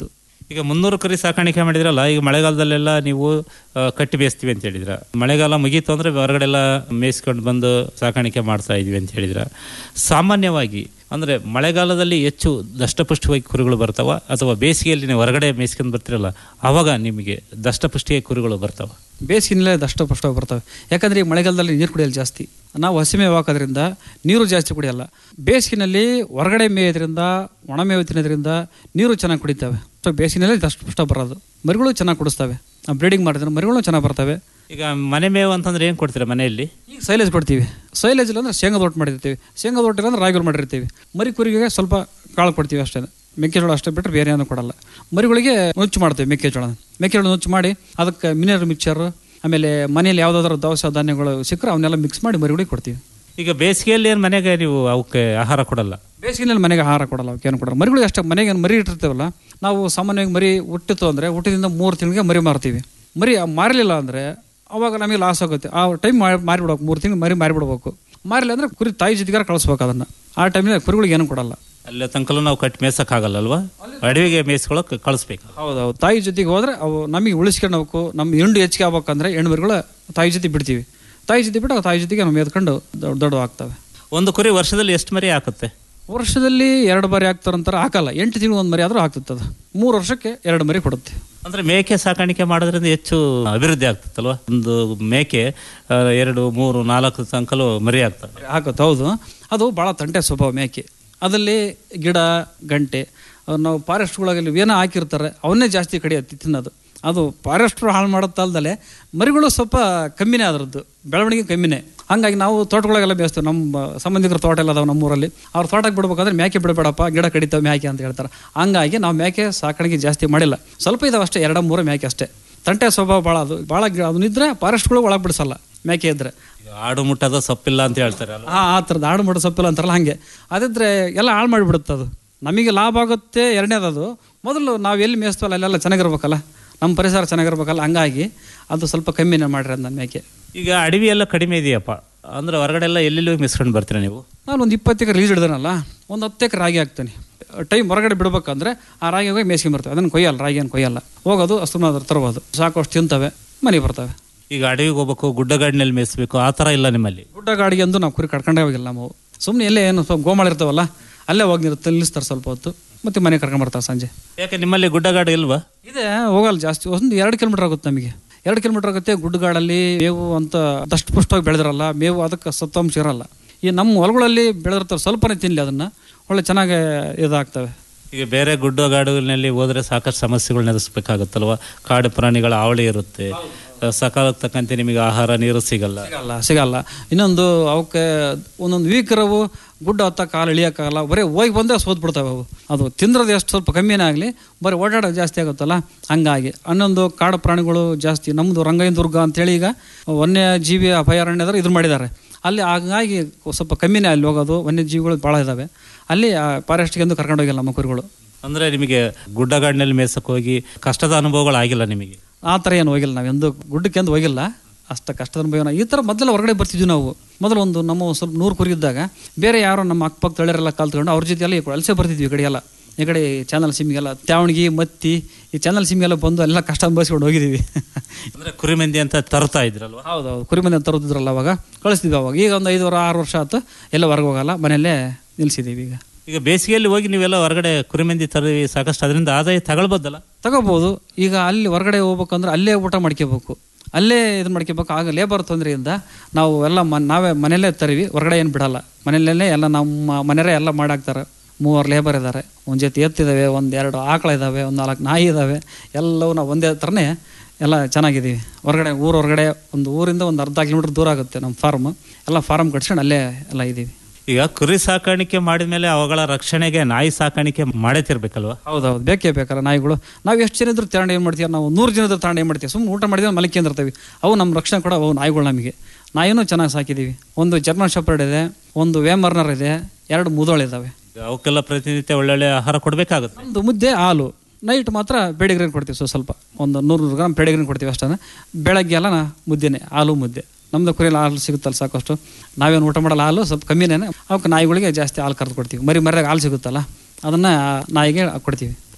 ಈಗ ಮುನ್ನೂರು ಕುರಿ ಸಾಕಾಣಿಕೆ ಮಾಡಿದ್ರಲ್ಲ ಈಗ ಮಳೆಗಾಲದಲ್ಲೆಲ್ಲ ನೀವು ಆ, ಕಟ್ಟಿ ಬೇಯಿಸ್ತೀವಿ ಅಂತ ಹೇಳಿದ್ರ ಮಳೆಗಾಲ ಮುಗೀತು ಅಂದ್ರೆ ಹೊರಗಡೆ ಎಲ್ಲ ಮೇಯಿಸ್ಕೊಂಡು ಬಂದು ಸಾಕಾಣಿಕೆ ಮಾಡ್ತಾ ಇದೀವಿ ಅಂತ ಹೇಳಿದ್ರ ಸಾಮಾನ್ಯವಾಗಿ ಅಂದ್ರೆ ಮಳೆಗಾಲದಲ್ಲಿ ಹೆಚ್ಚು ದಷ್ಟಪುಷ್ಟವಾಗಿ ಕುರಿಗಳು ಬರ್ತಾವ ಅಥವಾ ಬೇಸಿಗೆಯಲ್ಲಿ ನೀವು ಹೊರಗಡೆ ಮೇಯಿಸ್ಕೊಂಡು ಬರ್ತಿರಲ್ಲ ಅವಾಗ ನಿಮಗೆ ದಷ್ಟಪುಷ್ಟಿಯಾಗಿ ಕುರಿಗಳು ಬರ್ತಾವ ಬೇಸಿಗೆನಲ್ಲೇ ದಷ್ಟಪುಷ್ಟ ಬರ್ತವೆ ಯಾಕಂದ್ರೆ ಈ ಮಳೆಗಾಲದಲ್ಲಿ ನೀರು ಕುಡಿಯಲು ಜಾಸ್ತಿ ನಾವು ಹಸಿಮೇವು ಹಾಕೋದ್ರಿಂದ ನೀರು ಜಾಸ್ತಿ ಕುಡಿಯಲ್ಲ ಬೇಸಿಗೆನಲ್ಲಿ ಹೊರಗಡೆ ಮೇಯೋದ್ರಿಂದ ಒಣ ಮೇವು ತಿನ್ನೋದ್ರಿಂದ ನೀರು ಚೆನ್ನಾಗಿ ಕುಡಿತವೆ ಸೊ ಬೇಸಿಗೆನಲ್ಲೇ ದಷ್ಟಪುಷ್ಟ ಬರೋದು ಮರಿಗಳು ಚೆನ್ನಾಗಿ ಕುಡಿಸ್ತವೆ ಬ್ರೀಡಿಂಗ್ ಮಾಡಿದ್ರೆ ಮರಿಗಳು ಚೆನ್ನಾಗಿ ಬರ್ತವೆ ಈಗ ಮನೆ ಮೇವು ಅಂತಂದ್ರೆ ಏನು ಕೊಡ್ತೀರಾ ಮನೆಯಲ್ಲಿ ಈಗ ಸೈಲೇಜ್ ಕೊಡ್ತೀವಿ ಸೈಲೇಜ್ ಇಲ್ಲ ಅಂದ್ರೆ ಶೇಂಗದ ಒಟ್ಟು ಮಾಡಿರ್ತೀವಿ ಶೇಂಗದ ಒಟ್ಟು ಇಲ್ಲ ಅಂದ್ರೆ ರಾಗಿಗಳು ಮಾಡಿರ್ತೀವಿ ಮರಿ ಕುರಿಗೆ ಸ್ವಲ್ಪ ಕಾಳು ಕೊಡ್ತೀವಿ ಅಷ್ಟೇ ಮೆಕ್ಕೆಜೋಳ ಅಷ್ಟೇ ಬಿಟ್ಟರೆ ಬೇರೆ ಏನೂ ಕೊಡಲ್ಲ ಮರಿಗಳಿಗೆ ನುಚ್ಚು ಮಾಡ್ತೀವಿ ಮೆಕ್ಕೆಜೋಳ ಮೆಕ್ಕೆಜೋಳ ನುಚ್ಚು ಮಾಡಿ ಅದಕ್ಕೆ ಮಿನರಲ್ ಮಿಕ್ಚರ್ ಆಮೇಲೆ ಮನೆಯಲ್ಲಿ ಯಾವುದಾದ್ರೂ ದವಸ ಧಾನ್ಯಗಳು ಸಿಕ್ಕರೆ ಅವನ್ನೆಲ್ಲ ಮಿಕ್ಸ್ ಮಾಡಿ ಮರಿಗಳಿಗೆ ಕೊಡ್ತೀವಿ ಈಗ ಬೇಸಿಗೆಯಲ್ಲಿ ಏನು ಮನೆಗೆ ನೀವು ಅವಕ್ಕೆ ಆಹಾರ ಕೊಡಲ್ಲ ಬೇಸಿಗೆನಲ್ಲಿ ಮನೆಗೆ ಆಹಾರ ಕೊಡಲ್ಲ ಅವಕ್ಕೆ ಏನು ಕೊಡಲ್ಲ ಮರಿಗಳಿಗೆ ಅಷ್ಟೇ ಮನೆಗೆ ಏನ್ ಮರಿ ಇಟ್ಟಿರ್ತೀವಲ್ಲ ನಾವು ಸಾಮಾನ್ಯವಾಗಿ ಮರಿ ಹುಟ್ಟಿತು ಅಂದರೆ ಹುಟ್ಟಿದಿಂದ ಮೂರು ತಿಂಗಳಿಗೆ ಮರಿ ಮಾರ್ತೀವಿ ಮರಿ ಮಾರಲಿಲ್ಲ ಅಂದರೆ ಅವಾಗ ನಮಗೆ ಲಾಸ್ ಆಗುತ್ತೆ ಆ ಟೈಮ್ ಮಾರಿಬಿಡ್ಬೇಕು ಮೂರು ತಿಂಗಳು ಮರಿ ಮಾರಿಬಿಡ್ಬೇಕು ಮಾರಿಲ್ಲ ಅಂದರೆ ಕುರಿ ತಾಯಿ ಜೊತೆಗಾರ ಕಳಿಸ್ಬೇಕು ಅದನ್ನು ಆ ಟೈಮಲ್ಲಿ ಕುರಿಗಳಿಗೆ ಏನು ಕೊಡಲ್ಲ ಅಲ್ಲೇ ತನಕಲೂ ನಾವು ಕಟ್ಟಿ ಮೇಯ್ಸಕ್ಕಾಗಲ್ಲ ಅಲ್ವಾ ಅಡವಿಗೆ ಮೇಯಿಸ್ಕೊಳಕ್ಕೆ ಕಳಿಸ್ಬೇಕು ಹೌದೌದು ತಾಯಿ ಜೊತೆಗೆ ಹೋದ್ರೆ ಅವು ನಮಗೆ ಉಳಿಸ್ಕೊಂಡು ಹೋಗ್ಬೇಕು ನಮ್ಮ ಹಿಂಡು ಹೆಚ್ಚಿಗೆ ಆಗ್ಬೇಕಂದ್ರೆ ಹೆಣ್ಣು ಮರಿಗಳು ತಾಯಿ ಜೊತೆ ಬಿಡ್ತೀವಿ ತಾಯಿ ಜೊತೆ ಬಿಟ್ಟು ಆ ತಾಯಿ ಜೊತೆಗೆ ನಾವು ಎದ್ಕೊಂಡು ದೊಡ್ಡ ದೊಡ್ಡ ಆಗ್ತವೆ ಒಂದು ಕುರಿ ವರ್ಷದಲ್ಲಿ ಎಷ್ಟು ಮರಿ ಹಾಕುತ್ತೆ ವರ್ಷದಲ್ಲಿ ಎರಡು ಮರಿ ಹಾಕ್ತಾರಂತಾರೆ ಹಾಕಲ್ಲ ಎಂಟು ತಿಂಗಳು ಒಂದು ಮರಿ ಆದರೂ ಹಾಕ್ತದೆ ಅದು ಮೂರು ವರ್ಷಕ್ಕೆ ಎರಡು ಮರಿ ಕೊಡುತ್ತೆ ಅಂದ್ರೆ ಮೇಕೆ ಸಾಕಾಣಿಕೆ ಮಾಡೋದ್ರಿಂದ ಹೆಚ್ಚು ಅಭಿವೃದ್ಧಿ ಆಗ್ತದಲ್ವಾ ಒಂದು ಮೇಕೆ ಆ, ಎರಡು ಮೂರು ನಾಲ್ಕು ತನಕಲು ಮರಿ ಆಗ್ತವೆ ಹಾಕುತ್ತೆ ಹೌದು ಅದು ಭಾಳ ತಂಟೆ ಸ್ವಭಾವ ಮೇಕೆ ಅದಲ್ಲಿ ಗಿಡ ಗಂಟೆ ಅವ್ ನಾವು ಫಾರೆಸ್ಟ್ಗಳಲ್ಲಿ ಏನೋ ಹಾಕಿರ್ತಾರೆ ಅವನ್ನೇ ಜಾಸ್ತಿ ಕಡಿಯತ್ತೆ ತಿನ್ನೋದು ಅದು ಫಾರೆಸ್ಟ್ರು ಹಾಳು ಮಾಡುತ್ತಲ್ದಲೆ ಮರಿಗಳು ಸ್ವಲ್ಪ ಕಮ್ಮಿನೇ ಅದರದ್ದು ಬೆಳವಣಿಗೆ ಕಮ್ಮಿನೇ ಹಂಗಾಗಿ ನಾವು ತೋಟಗಳಿಗೆಲ್ಲ ಬೇಯಿಸ್ತೇವೆ ನಮ್ಮ ಸಂಬಂಧಿಕರ ತೋಟ ಎಲ್ಲ ಅದಾವೆ ನಮ್ಮೂರಲ್ಲಿ ಅವ್ರ ತೋಟಕ್ಕೆ ಬಿಡ್ಬೇಕಾದ್ರೆ ಮೇಕೆ ಬಿಡಬೇಡಪ್ಪ ಗಿಡ ಕಡಿತಾವೆ ಮೇಕೆ ಅಂತ ಹೇಳ್ತಾರೆ ಹಂಗಾಗಿ ನಾವು ಮೇಕೆ ಸಾಕಾಣಿಕೆ ಜಾಸ್ತಿ ಮಾಡಿಲ್ಲ ಸ್ವಲ್ಪ ಇದಾವೆ ಅಷ್ಟೇ ಎರಡು ಮೂರು ಮೇಕೆ ಅಷ್ಟೇ ತಂಟೆ ಸ್ವಭಾವ ಭಾಳ ಅದು ಭಾಳ ಅದನ್ನಿದ್ರೆ ಫಾರೆಸ್ಟ್ಗಳು ಒಳಗೆ ಬಿಡಿಸಲ್ಲ ಮೇಕೆ ಇದ್ರೆ ಆಡು ಮುಟ್ಟದ ಸೊಪ್ಪಿಲ್ಲ ಅಂತ ಹೇಳ್ತಾರೆ ಅಲ್ವಾ ಆ ಆ ಥರದ್ದು ಆಡು ಮಡ ಸೊಪ್ಪಿಲ್ಲ ಅಂತಾರಲ್ಲ ಹಾಗೆ ಅದಿದ್ರೆ ಎಲ್ಲ ಹಾಳು ಮಾಡಿಬಿಡುತ್ತೆ ಅದು ನಮಗೆ ಲಾಭ ಆಗುತ್ತೆ ಎರಡನೇದು ಅದು ಮೊದಲು ನಾವು ಎಲ್ಲಿ ಮೇಯಿಸ್ತೀವಲ್ಲ ಅಲ್ಲೆಲ್ಲ ಚೆನ್ನಾಗಿರ್ಬೇಕಲ್ಲ ನಮ್ಮ ಪರಿಸರ ಚೆನ್ನಾಗಿರ್ಬೇಕಲ್ಲ ಹಂಗಾಗಿ ಅದು ಸ್ವಲ್ಪ ಕಮ್ಮಿನೇ ಮಾಡಿರಿ ನನ್ನ ಮೇಕೆ ಈಗ ಅಡವಿ ಎಲ್ಲ ಕಡಿಮೆ ಇದೆಯಪ್ಪ ಅಂದ್ರೆ ಹೊರಗಡೆ ಎಲ್ಲ ಎಲ್ಲೆಲ್ಲೂ ಮಿಸ್ಕೊಂಡು ಬರ್ತೀರಾ ನೀವು ನಾನು ಒಂದು ಇಪ್ಪತ್ತು ಎಕರೆ ಲೀಸ್ ಹಿಡ್ದನಲ್ಲ ಒಂದು ಹತ್ತು ಎಕರೆ ರಾಗಿ ಹಾಕ್ತೇನೆ ಟೈಮ್ ಹೊರಗಡೆ ಬಿಡ್ಬೇಕಂದ್ರೆ ಆ ರಾಗಿ ಹೋಗಿ ಮೇಯ್ಸ್ಕೊಂಬರ್ತೇವೆ ಅದನ್ನು ಕೊಯ್ಯಲ್ಲ ರಾಗಿ ಏನು ಕೊಯ್ಯಲ್ಲ ಹೋಗೋದು ಅಷ್ಟು ತರ್ಬೋದು ಸಾಕಷ್ಟು ತಿಂತವೆ ಮನೆಗೆ ಬರ್ತವೆ ಈಗ ಅಡವಿಗೆ ಹೋಗ್ಬೇಕು ಗುಡ್ಡಗಾಡಿನಲ್ಲಿ ಮೇಯಿಸ್ಬೇಕು ಆ ಥರ ಇಲ್ಲ ನಿಮ್ಮಲ್ಲಿ ಗುಡ್ಡ ಗಾಡಿಗೆ ಅಂದು ನಾವು ಕುರಿ ಕಟ್ಕೊಂಡೇ ಹೋಗಿಲ್ಲ ನಾವು ಸುಮ್ಮನೆ ಎಲ್ಲೇ ಏನು ಸ್ವಲ್ಪ ಗೋಮಾಳ ಇರ್ತಾವಲ್ಲ ಅಲ್ಲೇ ಹೋಗಿ ನಿರುತ್ತೆ ನಿಲ್ಲಿಸ್ತಾರೆ ಸ್ವಲ್ಪ ಹೊತ್ತು ಮತ್ತೆ ಮನೆ ಕರ್ಕೊಂಬರ್ತಾರೆ ಸಂಜೆ ಯಾಕೆ ನಿಮ್ಮಲ್ಲಿ ಗುಡ್ಡಗಾಡು ಇಲ್ವಾ ಇದೆ ಹೋಗಲ್ಲ ಜಾಸ್ತಿ ಒಂದು ಎರಡು ಕಿಲೋಮೀಟರ್ ಆಗುತ್ತೆ ನಮಗೆ ಎರಡು ಕಿಲೋಮೀಟರ್ ಆಗುತ್ತೆ ಗುಡ್ಡಗಾಡಲ್ಲಿ ಮೇವು ಅಂತ ದಷ್ಟು ಪುಷ್ಟವಾಗಿ ಬೆಳೆದಿರಲ್ಲ ಮೇವು ಅದಕ್ಕೆ ಸತ್ವಾಂಶ ಇರಲ್ಲ ಈ ನಮ್ಮ ಹೊಲಗಳಲ್ಲಿ ಬೆಳೆದಿರ್ತಾರೆ ಸ್ವಲ್ಪನೇ ತಿನ್ನಲಿ ಅದನ್ನು ಒಳ್ಳೆ ಚೆನ್ನಾಗಿ ಇದಾಗ್ತವೆ ಈಗ ಬೇರೆ ಗುಡ್ಡಗಾಡುಗಳಲ್ಲಿ ಹೋದ್ರೆ ಸಾಕಷ್ಟು ಸಮಸ್ಯೆಗಳನ್ನ ಎದುರಿಸ್ಬೇಕಾಗುತ್ತಲ್ವಾ ಕಾಡು ಪ್ರಾಣಿಗಳ ಅವಳಿ ಇರುತ್ತೆ ಸಕಾಲಕ್ಕೆ ತಕ್ಕಂತೆ ನಿಮಗೆ ಆಹಾರ ನೀರು ಸಿಗಲ್ಲ ಸಿಗಲ್ಲ ಸಿಗಲ್ಲ ಇನ್ನೊಂದು ಅವಕ್ಕೆ ಒಂದೊಂದು ವೀಕರವು ಗುಡ್ಡ ಹತ್ತ ಕಾಲು ಇಳಿಯೋಕ್ಕಾಗಲ್ಲ ಬರೀ ಹೋಗಿ ಬಂದರೆ ಸೋತ್ ಬಿಡ್ತಾವೆ ಅವು ಅದು ತಿಂದ್ರದ್ದು ಎಷ್ಟು ಸ್ವಲ್ಪ ಕಮ್ಮಿನೇ ಆಗಲಿ ಬರೀ ಓಡಾಡೋದು ಜಾಸ್ತಿ ಆಗುತ್ತಲ್ಲ ಹಂಗಾಗಿ ಹನ್ನೊಂದು ಕಾಡು ಪ್ರಾಣಿಗಳು ಜಾಸ್ತಿ ನಮ್ಮದು ರಂಗಯ್ಯನ ದುರ್ಗ ಅಂತೇಳಿ ಈಗ ವನ್ಯಜೀವಿ ಅಭಯಾರಣ್ಯದಲ್ಲಿ ಇದ್ರ ಮಾಡಿದ್ದಾರೆ ಅಲ್ಲಿ ಹಾಗಾಗಿ ಸ್ವಲ್ಪ ಕಮ್ಮಿನೇ ಅಲ್ಲಿ ಹೋಗೋದು ವನ್ಯಜೀವಿಗಳು ಭಾಳ ಇದ್ದಾವೆ ಅಲ್ಲಿ ಫಾರೆಸ್ಟ್ಗೆ ಎಂದು ಕರ್ಕೊಂಡು ಹೋಗಿಲ್ಲ ನಮ್ಮ ಕುರಿಗಳು ಅಂದ್ರೆ ನಿಮಗೆ ಗುಡ್ಡಗಾಡಿನಲ್ಲಿ ಮೇಯ್ಸಕ್ಕೆ ಹೋಗಿ ಕಷ್ಟದ ಅನುಭವಗಳು ಆಗಿಲ್ಲ ನಿಮಗೆ ಆ ಥರ ಏನು ಹೋಗಿಲ್ಲ ನಾವು ಎಂದು ಗುಡ್ಡಕ್ಕೆ ಎಂದು ಹೋಗಿಲ್ಲ ಅಷ್ಟು ಕಷ್ಟದ ಅನುಭವ ಈ ಥರ ಮೊದಲು ಹೊರಗಡೆ ಬರ್ತಿದ್ವಿ ನಾವು ಮೊದಲು ಒಂದು ನಮ್ಮ ಒಂದು ಸ್ವಲ್ಪ ನೂರು ಕುರಿ ಇದ್ದಾಗ ಬೇರೆ ಯಾರೋ ನಮ್ಮ ಅಕ್ಕಪಕ್ಕ ತಳೆರೆಲ್ಲ ಕಲ್ತ್ಕೊಂಡು ಅವ್ರ ಜೊತೆ ಎಲ್ಲ ಈ ಕಡೆ ವಲಸೆ ಬರ್ತಿದ್ವಿ ಈ ಕಡೆ ಎಲ್ಲ ಈ ಕಡೆ ಚಾನಲ್ ಸಿಮ್ಗೆಲ್ಲ ತ್ಯಾವಣಿಗೆ ಮತ್ತಿ ಈ ಚಾನಲ್ ಸಿಮ್ಗೆಲ್ಲ ಬಂದು ಎಲ್ಲ ಕಷ್ಟ ಅನುಭವಿಸ್ಕೊಂಡು ಹೋಗಿದ್ದೀವಿ ಅಂದ್ರೆ ಕುರಿ ಮಂದಿ ಅಂತ ತರ್ತಾ ಇದ್ರಲ್ವಾ ಹೌದೌದು ಕುರಿ ಮನೆ ತರೋದಿದ್ರಲ್ಲ ಅವಾಗ ಕಳಿಸ್ತಿದ್ವಿ ಅವಾಗ ಈಗ ಒಂದು ಐದು ವಾರ ಆರು ವರ್ಷ ಆಯ್ತು ಎಲ್ಲ ಹೊರಗೆ ಹೋಗಲ್ಲ ಮನೆಯಲ್ಲೇ ನಿಲ್ಸಿದ್ದೀವಿ ಈಗ ಈಗ ಬೇಸಿಗೆಯಲ್ಲಿ ಹೋಗಿ ನೀವೆಲ್ಲ ಹೊರಗಡೆ ಕುರಿ ಮಂದಿ ತರಿ ಸಾಕಷ್ಟು ಅದರಿಂದ ಆದಾಯ ತಗೊಳ್ಬೋದಲ್ಲ ತಗೋಬೋದು ಈಗ ಅಲ್ಲಿ ಹೊರಗಡೆ ಹೋಗ್ಬೇಕಂದ್ರೆ ಅಲ್ಲೇ ಊಟ ಮಾಡ್ಕೋಬೇಕು ಅಲ್ಲೇ ಇದು ಮಾಡ್ಕೋಬೇಕು ಆಗ ಲೇಬರ್ ತೊಂದರೆಯಿಂದ ನಾವು ಎಲ್ಲ ಮ ನಾವೇ ಮನೆಯಲ್ಲೇ ತರಿವಿ ಹೊರಗಡೆ ಏನು ಬಿಡಲ್ಲ ಮನೆಯಲ್ಲೇ ಎಲ್ಲ ನಮ್ಮ ಮನೆಯವರೇ ಎಲ್ಲ ಮಾಡಾಕ್ತಾರೆ ಮೂವರು ಲೇಬರ್ ಇದ್ದಾರೆ ಒಂದು ಜೊತೆ ಎತ್ತಿದ್ದಾವೆ ಒಂದು ಎರಡು ಆಕಳ ಇದ್ದಾವೆ ಒಂದು ನಾಲ್ಕು ನಾಯಿ ಇದ್ದಾವೆ ಎಲ್ಲವೂ ನಾವು ಒಂದೇ ಥರನೇ ಎಲ್ಲ ಚೆನ್ನಾಗಿದ್ದೀವಿ ಹೊರಗಡೆ ಊರು ಹೊರಗಡೆ ಒಂದು ಊರಿಂದ ಒಂದು ಅರ್ಧ ಕಿಲೋಮೀಟ್ರ್ ದೂರ ಆಗುತ್ತೆ ನಮ್ಮ ಫಾರ್ಮ್ ಎಲ್ಲ ಫಾರ್ಮ್ ಕಟ್ಸ್ಕೊಂಡು ಅಲ್ಲೇ ಎಲ್ಲ ಇದ್ದೀವಿ ಈಗ ಕುರಿ ಸಾಕಾಣಿಕೆ ಮಾಡಿದ ಮೇಲೆ ಅವುಗಳ ರಕ್ಷಣೆಗೆ ನಾಯಿ ಸಾಕಾಣಿಕೆ ಮಾಡೇ ತಿರ್ಬೇಕಲ್ವಾ ಹೌದೌದು ಬೇಕೇ ಬೇಕಲ್ಲ ನಾಯಿಗಳು ನಾವು ಎಷ್ಟು ಜನ ಇದ್ರು ತಗೊಂಡು ಏನು ಮಾಡ್ತೀವಿ ನಾವು ನೂರು ಜನ ಇದ್ರು ತಗೊಂಡು ಏನು ಮಾಡ್ತೀವಿ ಸುಮ್ಮನೆ ಊಟ ಮಾಡಿದ್ರೆ ಮಲಿಕೊಂಡಿರ್ತೀವಿ ಅವು ನಮ್ಮ ರಕ್ಷಣೆ ಕೂಡ ಅವು ನಾಯಿಗಳು ನಮಗೆ ನಾಯಿನೂ ಚೆನ್ನಾಗಿ ಸಾಕಿದ್ದೀವಿ ಒಂದು ಜರ್ಮನ್ ಶೆಪರ್ಡ್ ಇದೆ ಒಂದು ವೇಮರ್ನರ್ ಇದೆ ಎರಡು ಮುದೋಳಿದ್ದಾವೆ ಅವಕ್ಕೆಲ್ಲ ಪ್ರತಿನಿತ್ಯ ಒಳ್ಳೊಳ್ಳೆ ಆಹಾರ ಕೊಡಬೇಕಾಗುತ್ತೆ ಒಂದು ಮುದ್ದೆ ಹಾಲು ನೈಟ್ ಮಾತ್ರ ಬೇಡಿಗ್ರೀನ್ ಕೊಡ್ತೀವಿ ಸ್ವಲ್ಪ ಸ್ವಲ್ಪ ಒಂದು ನೂರು ನೂರು ಗ್ರಾಮ್ ಬೇಡಿಗ್ರೀನ್ ಕೊಡ್ತೀವಿ ಅಷ್ಟೇ ಬೆಳಗ್ಗೆ ಎಲ್ಲ ನಾ ಮುದ್ದೆನೆ ಹಾಲು ಮುದ್ದೆ ನಮ್ದು ಕುರಿಯಲ್ಲಿ ಹಾಲು ಸಿಗುತ್ತಲ್ಲ ಸಾಕಷ್ಟು ನಾವೇನು ಊಟ ಮಾಡಲ್ಲ ಹಾಲು ಸ್ವಲ್ಪ ಕಮ್ಮಿನೇ ಅವಕ್ಕೆ ನಾಯಿಗಳಿಗೆ ಜಾಸ್ತಿ ಹಾಲು ಕರೆದು ಕೊಡ್ತೀವಿ ಮರಿ ಮರ್ಯಾಗ ಹಾಲು ಸಿಗುತ್ತಲ್ಲ ಅದನ್ನು ನಾಯಿಗೆ ಕೊಡ್ತೀವಿ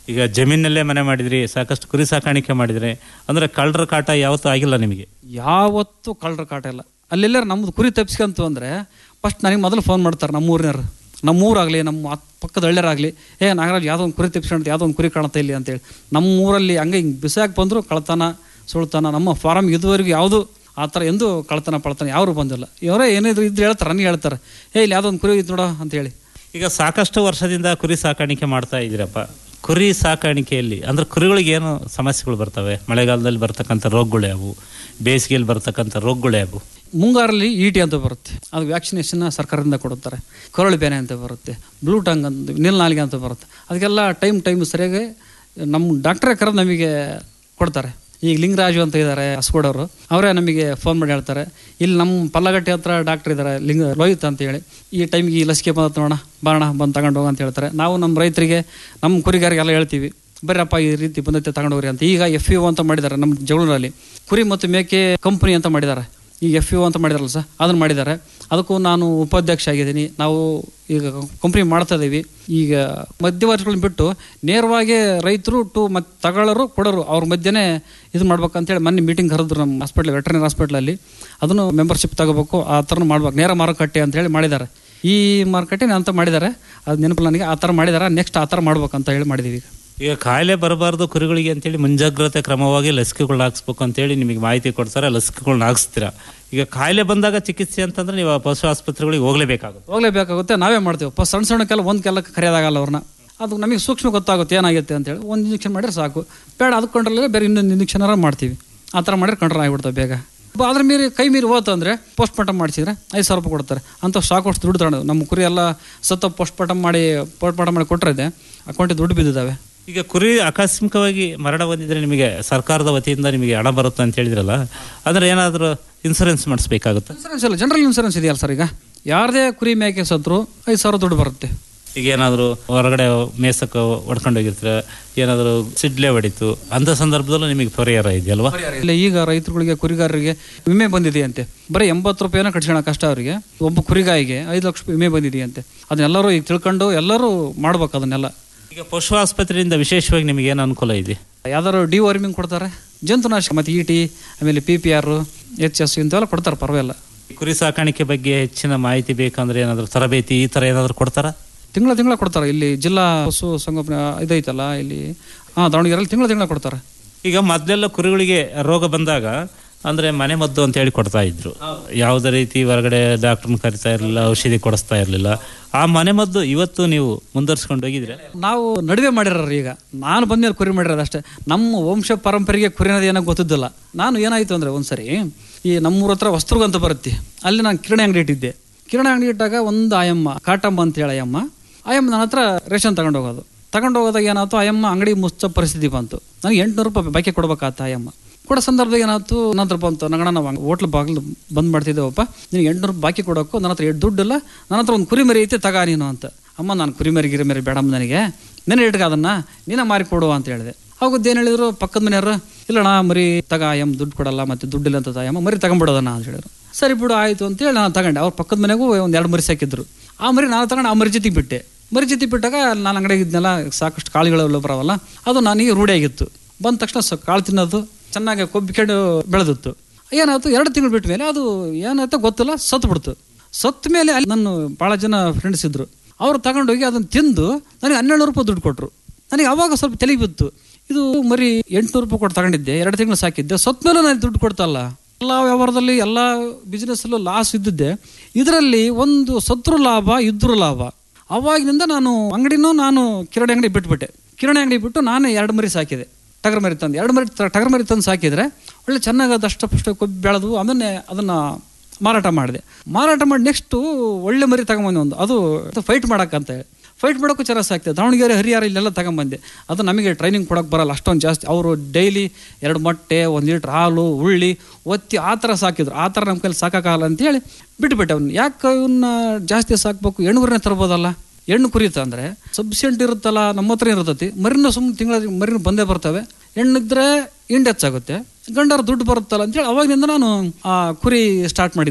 ಈಗ ಜಮೀನಲ್ಲೇ ಮನೆ ಮಾಡಿದ್ರಿ ಸಾಕಷ್ಟು ಕುರಿ ಸಾಕಾಣಿಕೆ ಮಾಡಿದ್ರಿ ಅಂದ್ರೆ ಕಳ್ಳರ ಕಾಟ ಯಾವತ್ತೂ ಆಗಿಲ್ಲ ನಿಮಗೆ ಯಾವತ್ತೂ ಕಳ್ಳರ ಕಾಟ ಇಲ್ಲ ಅಲ್ಲೆಲ್ಲರೂ ನಮ್ಮದು ಕುರಿ ತಪ್ಪಿಸ್ಕಂತು ಅಂದರೆ ಫಸ್ಟ್ ನನಗೆ ಮೊದಲು ಫೋನ್ ಮಾಡ್ತಾರೆ ನಮ್ಮ ಊರಿನವ್ರು ನಮ್ಮ ಊರಾಗಲಿ ನಮ್ಮ ಅತ್ ಪಕ್ಕದ ಹಳ್ಳಿಯರಾಗಲಿ ಏ ನಾಗರಾಜ್ ಯಾವುದೋ ಒಂದು ಕುರಿ ತಪ್ಪಿಸ್ಕೊಂಡು ಯಾವುದೋ ಒಂದು ಕುರಿ ಕಾಣುತ್ತಾ ಇಲ್ಲಿ ಅಂತೇಳಿ ನಮ್ಮ ಊರಲ್ಲಿ ಹಂಗೆ ಹಿಂಗೆ ಬಿಸಾಕ್ ಬಂದರು ಕಳ್ತನ ಸುಳ್ತನ ನಮ್ಮ ಫಾರಮ್ ಇದುವರೆಗೂ ಯಾವುದು ಆ ಥರ ಎಂದೂ ಕಳ್ತನ ಪಳ್ತನ ಯಾರು ಬಂದಿಲ್ಲ ಇವರೇ ಏನಿದ್ರು ಇದ್ರೆ ಹೇಳ್ತಾರೆ ನನಗೆ ಹೇಳ್ತಾರೆ ಏ ಇಲ್ಲಿ ಯಾವುದೋ ಒಂದು ಕುರಿ ಇತ್ತು ನೋಡೋ ಅಂತೇಳಿ ಈಗ ಸಾಕಷ್ಟು ವರ್ಷದಿಂದ ಕುರಿ ಸಾಕಾಣಿಕೆ ಮಾಡ್ತಾ ಇದ್ದೀರಪ್ಪ ಕುರಿ ಸಾಕಾಣಿಕೆಯಲ್ಲಿ ಅಂದ್ರೆ ಕುರಿಗಳಿಗೆ ಏನು ಸಮಸ್ಯೆಗಳು ಬರ್ತವೆ ಮಳೆಗಾಲದಲ್ಲಿ ಬರ್ತಕ್ಕಂಥ ರೋಗಗಳು ಯಾವುವು ಬೇಸಿಗೆಯಲ್ಲಿ ಬರ್ತಕ್ಕಂಥ ರೋಗಗಳು ಯಾವುವು ಮುಂಗಾರಲ್ಲಿ ಇಟಿ ಅಂತ ಬರುತ್ತೆ ಅದು ವ್ಯಾಕ್ಸಿನೇಷನ್ ಸರ್ಕಾರದಿಂದ ಕೊಡುತ್ತಾರೆ ಕೊರಳು ಬೇನೆ ಅಂತ ಬರುತ್ತೆ ಬ್ಲೂ ಟಂಗ್ ಅಂತ ನೀಲ್ನಾಲಿಗೆ ಅಂತ ಬರುತ್ತೆ ಅದಕ್ಕೆಲ್ಲ ಟೈಮ್ ಟೈಮ್ ಸರಿಯಾಗಿ ನಮ್ಮ ಡಾಕ್ಟ್ರೇ ಕರೆದು ನಮಗೆ ಕೊಡ್ತಾರೆ ಈಗ ಲಿಂಗರಾಜು ಅಂತ ಇದ್ದಾರೆ ಹಸ್ಕೋಡವರು ಅವರೇ ನಮಗೆ ಫೋನ್ ಮಾಡಿ ಹೇಳ್ತಾರೆ ಇಲ್ಲಿ ನಮ್ಮ ಪಲ್ಲಗಟ್ಟೆ ಹತ್ರ ಡಾಕ್ಟರ್ ಇದ್ದಾರೆ ಲಿಂಗ ಲೋಹಿತ್ ಅಂತ ಹೇಳಿ ಈ ಟೈಮ್ಗೆ ಈ ಲಸಿಕೆ ಬಂದ ನೋಡೋಣ ಬಾರಣ ಬಂದು ತಗೊಂಡು ಹೋಗ ಅಂತ ಹೇಳ್ತಾರೆ ನಾವು ನಮ್ಮ ರೈತರಿಗೆ ನಮ್ಮ ಕುರಿಗಾರಿಗೆಲ್ಲ ಹೇಳ್ತೀವಿ ಬರ್ರಪ್ಪ ಈ ರೀತಿ ಬಂದೈತೆ ತಗೊಂಡೋಗ್ರಿ ಅಂತ ಈಗ ಎಫ್ ಯು ಅಂತ ಮಾಡಿದ್ದಾರೆ ನಮ್ಮ ಜಗಳೂರಲ್ಲಿ ಕುರಿ ಮತ್ತು ಮೇಕೆ ಕಂಪ್ನಿ ಅಂತ ಮಾಡಿದ್ದಾರೆ ಈಗ ಎಫ್ ಯು ಅಂತ ಮಾಡಿದಾರಲ್ಲ ಸರ್ ಅದನ್ನು ಮಾಡಿದ್ದಾರೆ ಅದಕ್ಕೂ ನಾನು ಉಪಾಧ್ಯಕ್ಷ ಆಗಿದ್ದೀನಿ ನಾವು ಈಗ ಕಂಪ್ನಿ ಮಾಡ್ತಾ ಇದ್ದೀವಿ ಈಗ ಮಧ್ಯವರ್ತಿಗಳನ್ನ ಬಿಟ್ಟು ನೇರವಾಗಿ ರೈತರು ಟು ಮತ್ತು ತಗೊಳ್ಳೋರು ಕೊಡೋರು ಅವ್ರ ಮಧ್ಯೆನೇ ಇದು ಮಾಡ್ಬೇಕಂತೇಳಿ ಮೊನ್ನೆ ಮೀಟಿಂಗ್ ಕರೆದ್ರು ನಮ್ಮ ಹಾಸ್ಪಿಟ್ಲ್ ವೆಟರ್ನರಿ ಹಾಸ್ಪಿಟ್ಲಲ್ಲಿ ಅದನ್ನು ಮೆಂಬರ್ಶಿಪ್ ತಗೋಬೇಕು ಆ ಥರ ಮಾಡ್ಬೇಕು ನೇರ ಮಾರುಕಟ್ಟೆ ಅಂತೇಳಿ ಮಾಡಿದ್ದಾರೆ ಈ ಮಾರುಕಟ್ಟೆ ಅಂತ ಮಾಡಿದ್ದಾರೆ ಅದು ನೆನಪು ನನಗೆ ಆ ಥರ ಮಾಡಿದ್ದಾರೆ ನೆಕ್ಸ್ಟ್ ಆ ಥರ ಮಾಡ್ಬೇಕಂತ ಹೇಳಿ ಮಾಡಿದ್ದೀವಿ ಈಗ ಈಗ ಕಾಯಿಲೆ ಬರಬಾರ್ದು ಕುರಿಗಳಿಗೆ ಅಂತೇಳಿ ಮುಂಜಾಗ್ರತೆ ಕ್ರಮವಾಗಿ ಲಸಿಕೆಗಳನ್ನ ಹಾಕ್ಸ್ಬೇಕು ಅಂತೇಳಿ ನಿಮಗೆ ಮಾಹಿತಿ ಕೊಡ್ತಾರೆ ಲಸಿಕೆಗಳನ್ನ ಹಾಕ್ಸ್ತೀರಾ ಈಗ ಕಾಯಿಲೆ ಬಂದಾಗ ಚಿಕಿತ್ಸೆ ಅಂತಂದ್ರೆ ನೀವು ಆ ಪಶು ಆಸ್ಪತ್ರೆಗಳಿಗೆ ಹೋಗ್ಲೇಬೇಕಾಗುತ್ತೆ ಹೋಗ್ಲೇಬೇಕಾಗುತ್ತೆ ನಾವೇ ಮಾಡ್ತೀವಿ ಪ ಸಣ್ಣ ಸಣ್ಣಕ್ಕೆಲ್ಲ ಒಂದು ಕೆಲಕ್ಕೆ ಕರೆಯೋದಾಗಲ್ಲ ಅವ್ರನ್ನ ಅದು ನಮಗೆ ಸೂಕ್ಷ್ಮ ಗೊತ್ತಾಗುತ್ತೆ ಏನಾಗುತ್ತೆ ಅಂತೇಳಿ ಒಂದು ಇಂಜೆಕ್ಷನ್ ಮಾಡಿದ್ರೆ ಸಾಕು ಬೇಡ ಅದಕ್ಕೆ ಕಂಡ್ರಲ್ಲೇ ಬೇರೆ ಇನ್ನೊಂದು ಇಂಜೆಕ್ಷನ್ ಮಾಡ್ತೀವಿ ಆ ಥರ ಮಾಡಿದ್ರೆ ಕಂಡ್ರೆ ಆಗಿಬಿಡ್ತವೆ ಬೇಗ ಬ- ಅದ್ರ ಮೀರಿ ಕೈ ಮೀರಿ ಹೋತು ಅಂದರೆ ಪೋಸ್ಟ್ ಮಾರ್ಟಮ್ ಮಾಡಿಸಿದ್ರೆ ಐದು ಸಾವಿರ ರೂಪಾಯಿ ಕೊಡ್ತಾರೆ ಅಂತ ಸಾಕಷ್ಟು ದುಡ್ಡು ತಗೊಂಡು ನಮ್ಮ ಕುರಿ ಎಲ್ಲ ಸತ್ತ ಪೋಸ್ಟ್ ಮಾರ್ಟಮ್ ಮಾಡಿ ಪೋಸ್ಟ್ ಮಾರ್ಟಮ್ ಮಾಡಿ ಕೊಟ್ಟರೆ ಅಕೌಂಟಿಗೆ ದುಡ್ಡು ಬಿದ್ದಿದ್ದಾವೆ ಈಗ ಕುರಿ ಆಕಸ್ಮಿಕವಾಗಿ ಮರಣ ಬಂದಿದ್ರೆ ನಿಮಗೆ ಸರ್ಕಾರದ ವತಿಯಿಂದ ನಿಮಗೆ ಹಣ ಬರುತ್ತೆ ಅಂತ ಹೇಳಿದ್ರಲ್ಲ ಅಂದ್ರೆ ಏನಾದರೂ ಇನ್ಸೂರೆನ್ಸ್ ಮಾಡಿಸ್ಬೇಕಾಗುತ್ತೆ ಇನ್ಸೂರೆನ್ಸ್ ಇಲ್ಲ ಜನರಲ್ ಇನ್ಸೂರೆನ್ಸ್ ಇದೆಯಲ್ಲ ಸರ್ ಈಗ ಯಾರದೇ ಕುರಿ ಮೇಕೆ ಸತ್ರು ಐದು ಸಾವಿರ ದುಡ್ಡು ಬರುತ್ತೆ ಈಗ ಏನಾದರೂ ಹೊರಗಡೆ ಮೇಸಕ್ಕೆ ಹೊಡ್ಕೊಂಡು ಹೋಗಿರ್ತೀರ ಏನಾದರೂ ಸಿಡ್ಲೆ ಹೊಡಿತು ಅಂತ ಸಂದರ್ಭದಲ್ಲೂ ನಿಮಗೆ ಪರಿಹಾರ ಇದೆಯಲ್ವಾ ಇಲ್ಲ ಈಗ ರೈತರುಗಳಿಗೆ ಕುರಿಗಾರರಿಗೆ ವಿಮೆ ಬಂದಿದೆಯಂತೆ ಬರೀ ಎಂಬತ್ತು ರೂಪಾಯಿನ ಕಟ್ಸೋಣ ಕಷ್ಟ ಅವರಿಗೆ ಒಬ್ಬ ಕುರಿಗಾಯಿಗೆ ಐದು ಲಕ್ಷ ರೂಪಾಯಿ ವಿಮೆ ಬಂದಿದೆಯಂತೆ ಅದನ್ನೆಲ್ಲರೂ ಈಗ ತಿಳ್ಕೊಂಡು ಎಲ್ಲರೂ ಮಾಡ್ಬೇಕು ಅದನ್ನೆಲ್ಲ ಈಗ ಪಶು ಆಸ್ಪತ್ರೆಯಿಂದ ವಿಶೇಷವಾಗಿ ನಿಮಗೆ ಏನು ಅನುಕೂಲ ಇದೆ ಯಾವ್ದಾದ್ರು ಡಿ ವಾರ್ಮಿಂಗ್ ಕೊಡ್ತಾರೆ ಜಂತುನಾಶಕ ಮತ್ತು ಇ ಟಿ ಆಮೇಲೆ P P R H S ಇಂಥವೆಲ್ಲ ಕೊಡ್ತಾರೆ ಪರವಾಗಿಲ್ಲ ಕುರಿ ಸಾಕಾಣಿಕೆ ಬಗ್ಗೆ ಹೆಚ್ಚಿನ ಮಾಹಿತಿ ಬೇಕಂದ್ರೆ ಏನಾದರೂ ತರಬೇತಿ ಈ ಥರ ಏನಾದರೂ ಕೊಡ್ತಾರಾ ತಿಂಗಳ ತಿಂಗಳ ಕೊಡ್ತಾರೆ ಇಲ್ಲಿ ಜಿಲ್ಲಾ ಪಶು ಸಂಗೋಪನೆ ಇದೈತಲ್ಲ ಇಲ್ಲಿ ಹಾಂ ದಾವಣಗೆರೆಯಲ್ಲಿ ತಿಂಗಳ ತಿಂಗಳ ಕೊಡ್ತಾರೆ ಈಗ ಮೊದಲೆಲ್ಲ ಕುರಿಗಳಿಗೆ ರೋಗ ಬಂದಾಗ ಅಂದ್ರೆ ಮನೆ ಮದ್ದು ಅಂತ ಹೇಳಿ ಕೊಡ್ತಾ ಇದ್ರು ಯಾವುದೇ ರೀತಿ ಹೊರಗಡೆ ಡಾಕ್ಟರ್ನ ಕರಿತಾ ಇರಲಿಲ್ಲ ಔಷಧಿ ಕೊಡಿಸ್ತಾ ಇರಲಿಲ್ಲ ಆ ಮನೆ ಮದ್ದು ಇವತ್ತು ನೀವು ಮುಂದುವರ್ಸ್ಕೊಂಡು ಹೋಗಿದ್ರೆ ನಾವು ನಡುವೆ ಮಾಡಿರೋರು ಈಗ ನಾನು ಬಂದ್ಮೇಲೆ ಕುರಿ ಮಾಡಿರೋದು ಅಷ್ಟೇ ನಮ್ಮ ವಂಶ ಪರಂಪರೆಗೆ ಕುರಿ ಅನ್ನೋದು ಏನೋ ಗೊತ್ತಿದ್ದಿಲ್ಲ ನಾನು ಏನಾಯಿತು ಅಂದರೆ ಒಂದ್ಸರಿ ಈ ನಮ್ಮೂರ ಹತ್ರ ವಸ್ತ್ರಗ ಅಂತ ಬರುತ್ತೆ ಅಲ್ಲಿ ನಾನು ಕಿರಾಣಿ ಅಂಗಡಿ ಇಟ್ಟಿದ್ದೆ ಕಿರಾಣಿ ಅಂಗಡಿ ಇಟ್ಟಾಗ ಒಂದು ಆಯಮ್ಮ ಕಾಟಮ್ಮ ಅಂತ ಹೇಳಿ ಅಯ್ಯಮ್ಮ ಆಯಮ್ಮ ನನ್ನ ಹತ್ರ ರೇಷನ್ ತಗೊಂಡು ಹೋಗೋದು ತಗೊಂಡು ಹೋಗೋದಾಗ ಏನಾಯ್ತು ಆಯಮ್ಮ ಅಂಗಡಿ ಮುಚ್ಚೋ ಪರಿಸ್ಥಿತಿ ಬಂತು ನನಗೆ ಎಂಟುನೂರು ರೂಪಾಯಿ ಬಾಕಿ ಕೊಡ್ಬೇಕಾತ ಆಯಮ್ಮ ಕೊಡೋ ಸಂದರ್ಭದಾಗ ಏನಾಯ್ತು ನಂತರ ಬಂತು ನಂಗಣ ನಾವು ಹೋಟ್ಲ್ ಬಾಗಿಲು ಬಂದ್ ಮಾಡ್ತಿದ್ದೇವಪ್ಪ ನಿನಗೆ ಎಂಟುನೂರು ಬಾಕಿ ಕೊಡೋಕ್ಕೂ ನನ್ನ ಹತ್ರ ಎಷ್ಟು ದುಡ್ಡಿಲ್ಲ ನನ್ನ ಹತ್ರ ಒಂದು ಕುರಿ ಮರಿ ಐತೆ ತಗ ನೀನು ಅಂತ ಅಮ್ಮ ನಾನು ಕುರಿ ಮರಿ ಗಿರಿ ಮರಿ ಬೇಡಮ್ಮ ನನಗೆ ನೆನೆ ಇಟ್ಕ ಅದನ್ನ ನೀನ ಮಾರಿ ಕೊಡು ಅಂತ ಹೇಳಿದೆ ಏನು ಹೇಳಿದ್ರು ಪಕ್ಕದ ಮನೆಯವರು ಇಲ್ಲಣ್ಣ ಮರಿ ತಗ ಎಮ್ ದುಡ್ಡು ಕೊಡಲ್ಲ ಮತ್ತೆ ದುಡ್ಡಿಲ್ಲ ಅಂತ ತಾಯಮ್ಮ ಮರಿ ತಗೊಂಬಿಡೋದನ್ನ ಅಂತ ಹೇಳಿದ್ರು ಸರಿ ಬಿಡು ಆಯಿತು ಅಂತೇಳಿ ನಾನು ತಗೊಂಡೆ ಅವ್ರ ಪಕ್ಕದ ಮನೆಗೂ ಒಂದು ಎರಡು ಮರಿ ಸಾಕಿದ್ರು ಆ ಮರಿ ನಾನು ತಗೊಂಡು ಆ ಮರಿ ಜೊತೆಗೆ ಬಿಟ್ಟೆ ಮರಿ ಜೊತೆ ಬಿಟ್ಟಾಗ ನಾನು ಅಂಗಡಿಗೆ ಇದ್ನೆಲ್ಲ ಸಾಕಷ್ಟು ಕಾಳುಗಳೆಲ್ಲ ಬರವಲ್ಲ ಅದು ನನಗೆ ರೂಢಿಯಾಗಿತ್ತು ಬಂದ ತಕ್ಷಣ ಸ ಕಾಳು ತಿನ್ನೋದು ಚೆನ್ನಾಗಿ ಕೊಬ್ಬಿಕೊಂಡು ಬೆಳೆದಿತ್ತು ಏನಾಯ್ತು ಎರಡು ತಿಂಗಳು ಬಿಟ್ಟ ಮೇಲೆ ಅದು ಏನಾಯ್ತು ಗೊತ್ತಿಲ್ಲ ಸತ್ತು ಬಿಡ್ತು ಸತ್ತ ಮೇಲೆ ಅಲ್ಲಿ ನನ್ನ ಭಾಳ ಜನ ಫ್ರೆಂಡ್ಸ್ ಇದ್ರು ಅವ್ರು ತಗೊಂಡೋಗಿ ಅದನ್ನು ತಿಂದು ನನಗೆ ಹನ್ನೆರಡು ರೂಪಾಯಿ ದುಡ್ಡು ಕೊಟ್ಟರು ನನಗೆ ಅವಾಗ ಸ್ವಲ್ಪ ತಲೆಗೆ ಬಿತ್ತು ಇದು ಮರಿ ಎಂಟುನೂರು ರೂಪಾಯಿ ಕೊಟ್ಟು ತಗೊಂಡಿದ್ದೆ ಎರಡು ತಿಂಗಳು ಸಾಕಿದ್ದೆ ಸತ್ತ ಮೇಲೆ ನಾನು ದುಡ್ಡು ಕೊಡ್ತಲ್ಲ ಎಲ್ಲ ವ್ಯವಹಾರದಲ್ಲಿ ಎಲ್ಲ ಬಿಸ್ನೆಸ್ಸಲ್ಲೂ ಲಾಸ್ ಇದ್ದಿದ್ದೆ ಇದರಲ್ಲಿ ಒಂದು ಸತ್ರು ಲಾಭ ಇದ್ರು ಲಾಭ ಅವಾಗಿನಿಂದ ನಾನು ಅಂಗಡಿನೂ ನಾನು ಕಿರಾಣಿ ಅಂಗಡಿ ಬಿಟ್ಬಿಟ್ಟೆ ಕಿರಾಣಿ ಅಂಗಡಿ ಬಿಟ್ಟು ನಾನೇ ಎರಡು ಮರಿ ಸಾಕಿದೆ ಟಗರ್ ಮರಿ ತಂದು ಎರಡು ಮರಿ ತ- ಟಗರ್ ಮರಿ ತಂದು ಸಾಕಿದ್ರೆ ಒಳ್ಳೆ ಚೆನ್ನಾಗಿ ದಷ್ಟಪುಷ್ಟ ಕೊಬ್ಬಿ ಬೆಳೆದು ಅದನ್ನೇ ಅದನ್ನು ಮಾರಾಟ ಮಾಡಿದೆ ಮಾರಾಟ ಮಾಡಿ ನೆಕ್ಸ್ಟು ಒಳ್ಳೆ ಮರಿ ತಗೊಂಬಂದೆ ಒಂದು ಅದು ಫೈಟ್ ಮಾಡೋಕ್ಕಂತ ಹೇಳಿ ಫೈಟ್ ಮಾಡೋಕ್ಕೂ ಚೆನ್ನಾಗಿ ಸಾಕ್ತದೆ ದಾವಣಗೆರೆ ಹರಿಹರ ಇಲ್ಲೆಲ್ಲ ತಗೊಂಬಂದೆ ಅದು ನಮಗೆ ಟ್ರೈನಿಂಗ್ ಕೊಡೋಕೆ ಬರಲ್ಲ ಅಷ್ಟೊಂದು ಜಾಸ್ತಿ ಅವರು ಡೈಲಿ ಎರಡು ಮೊಟ್ಟೆ ಒಂದು ಲೀಟ್ರ್ ಹಾಲು ಉಳ್ಳಿ ಒತ್ತಿ ಆ ಥರ ಸಾಕಿದ್ರು ಆ ಥರ ನಮ್ಮ ಕೈಲಿ ಸಾಕಾಗಲ್ಲ ಅಂತೇಳಿ ಬಿಟ್ಬಿಟ್ಟೆ ಅವ್ನು ಯಾಕೆ ಇವನ್ನ ಜಾಸ್ತಿ ಸಾಕ್ಬೇಕು ಹೆಣ್ಣುಗುರನ್ನೇ ತರ್ಬೋದಲ್ಲ ಹೆಣ್ಣು ಕುರಿತ ಅಂದರೆ ಸಬ್ಸಿಡೆಂಟ್ ಇರುತ್ತಲ್ಲ ನಮ್ಮ ಹತ್ರ ಇರ್ತೈತಿ ಮರಿನ ಸುಮ್ಮನೆ ತಿಂಗಳ ಮರಿನ ಬಂದೇ ಬರ್ತವೆ ಹೆಣ್ಣಿದ್ರೆ ಇಂಡ್ ಹೆಚ್ಚಾಗುತ್ತೆ ಗಂಡರ ದುಡ್ಡು ಬರುತ್ತಲ್ಲ ಅಂತೇಳಿ ಅವಾಗಿನಿಂದ ನಾನು ಆ ಕುರಿ ಸ್ಟಾರ್ಟ್ ಮಾಡಿದ್ದು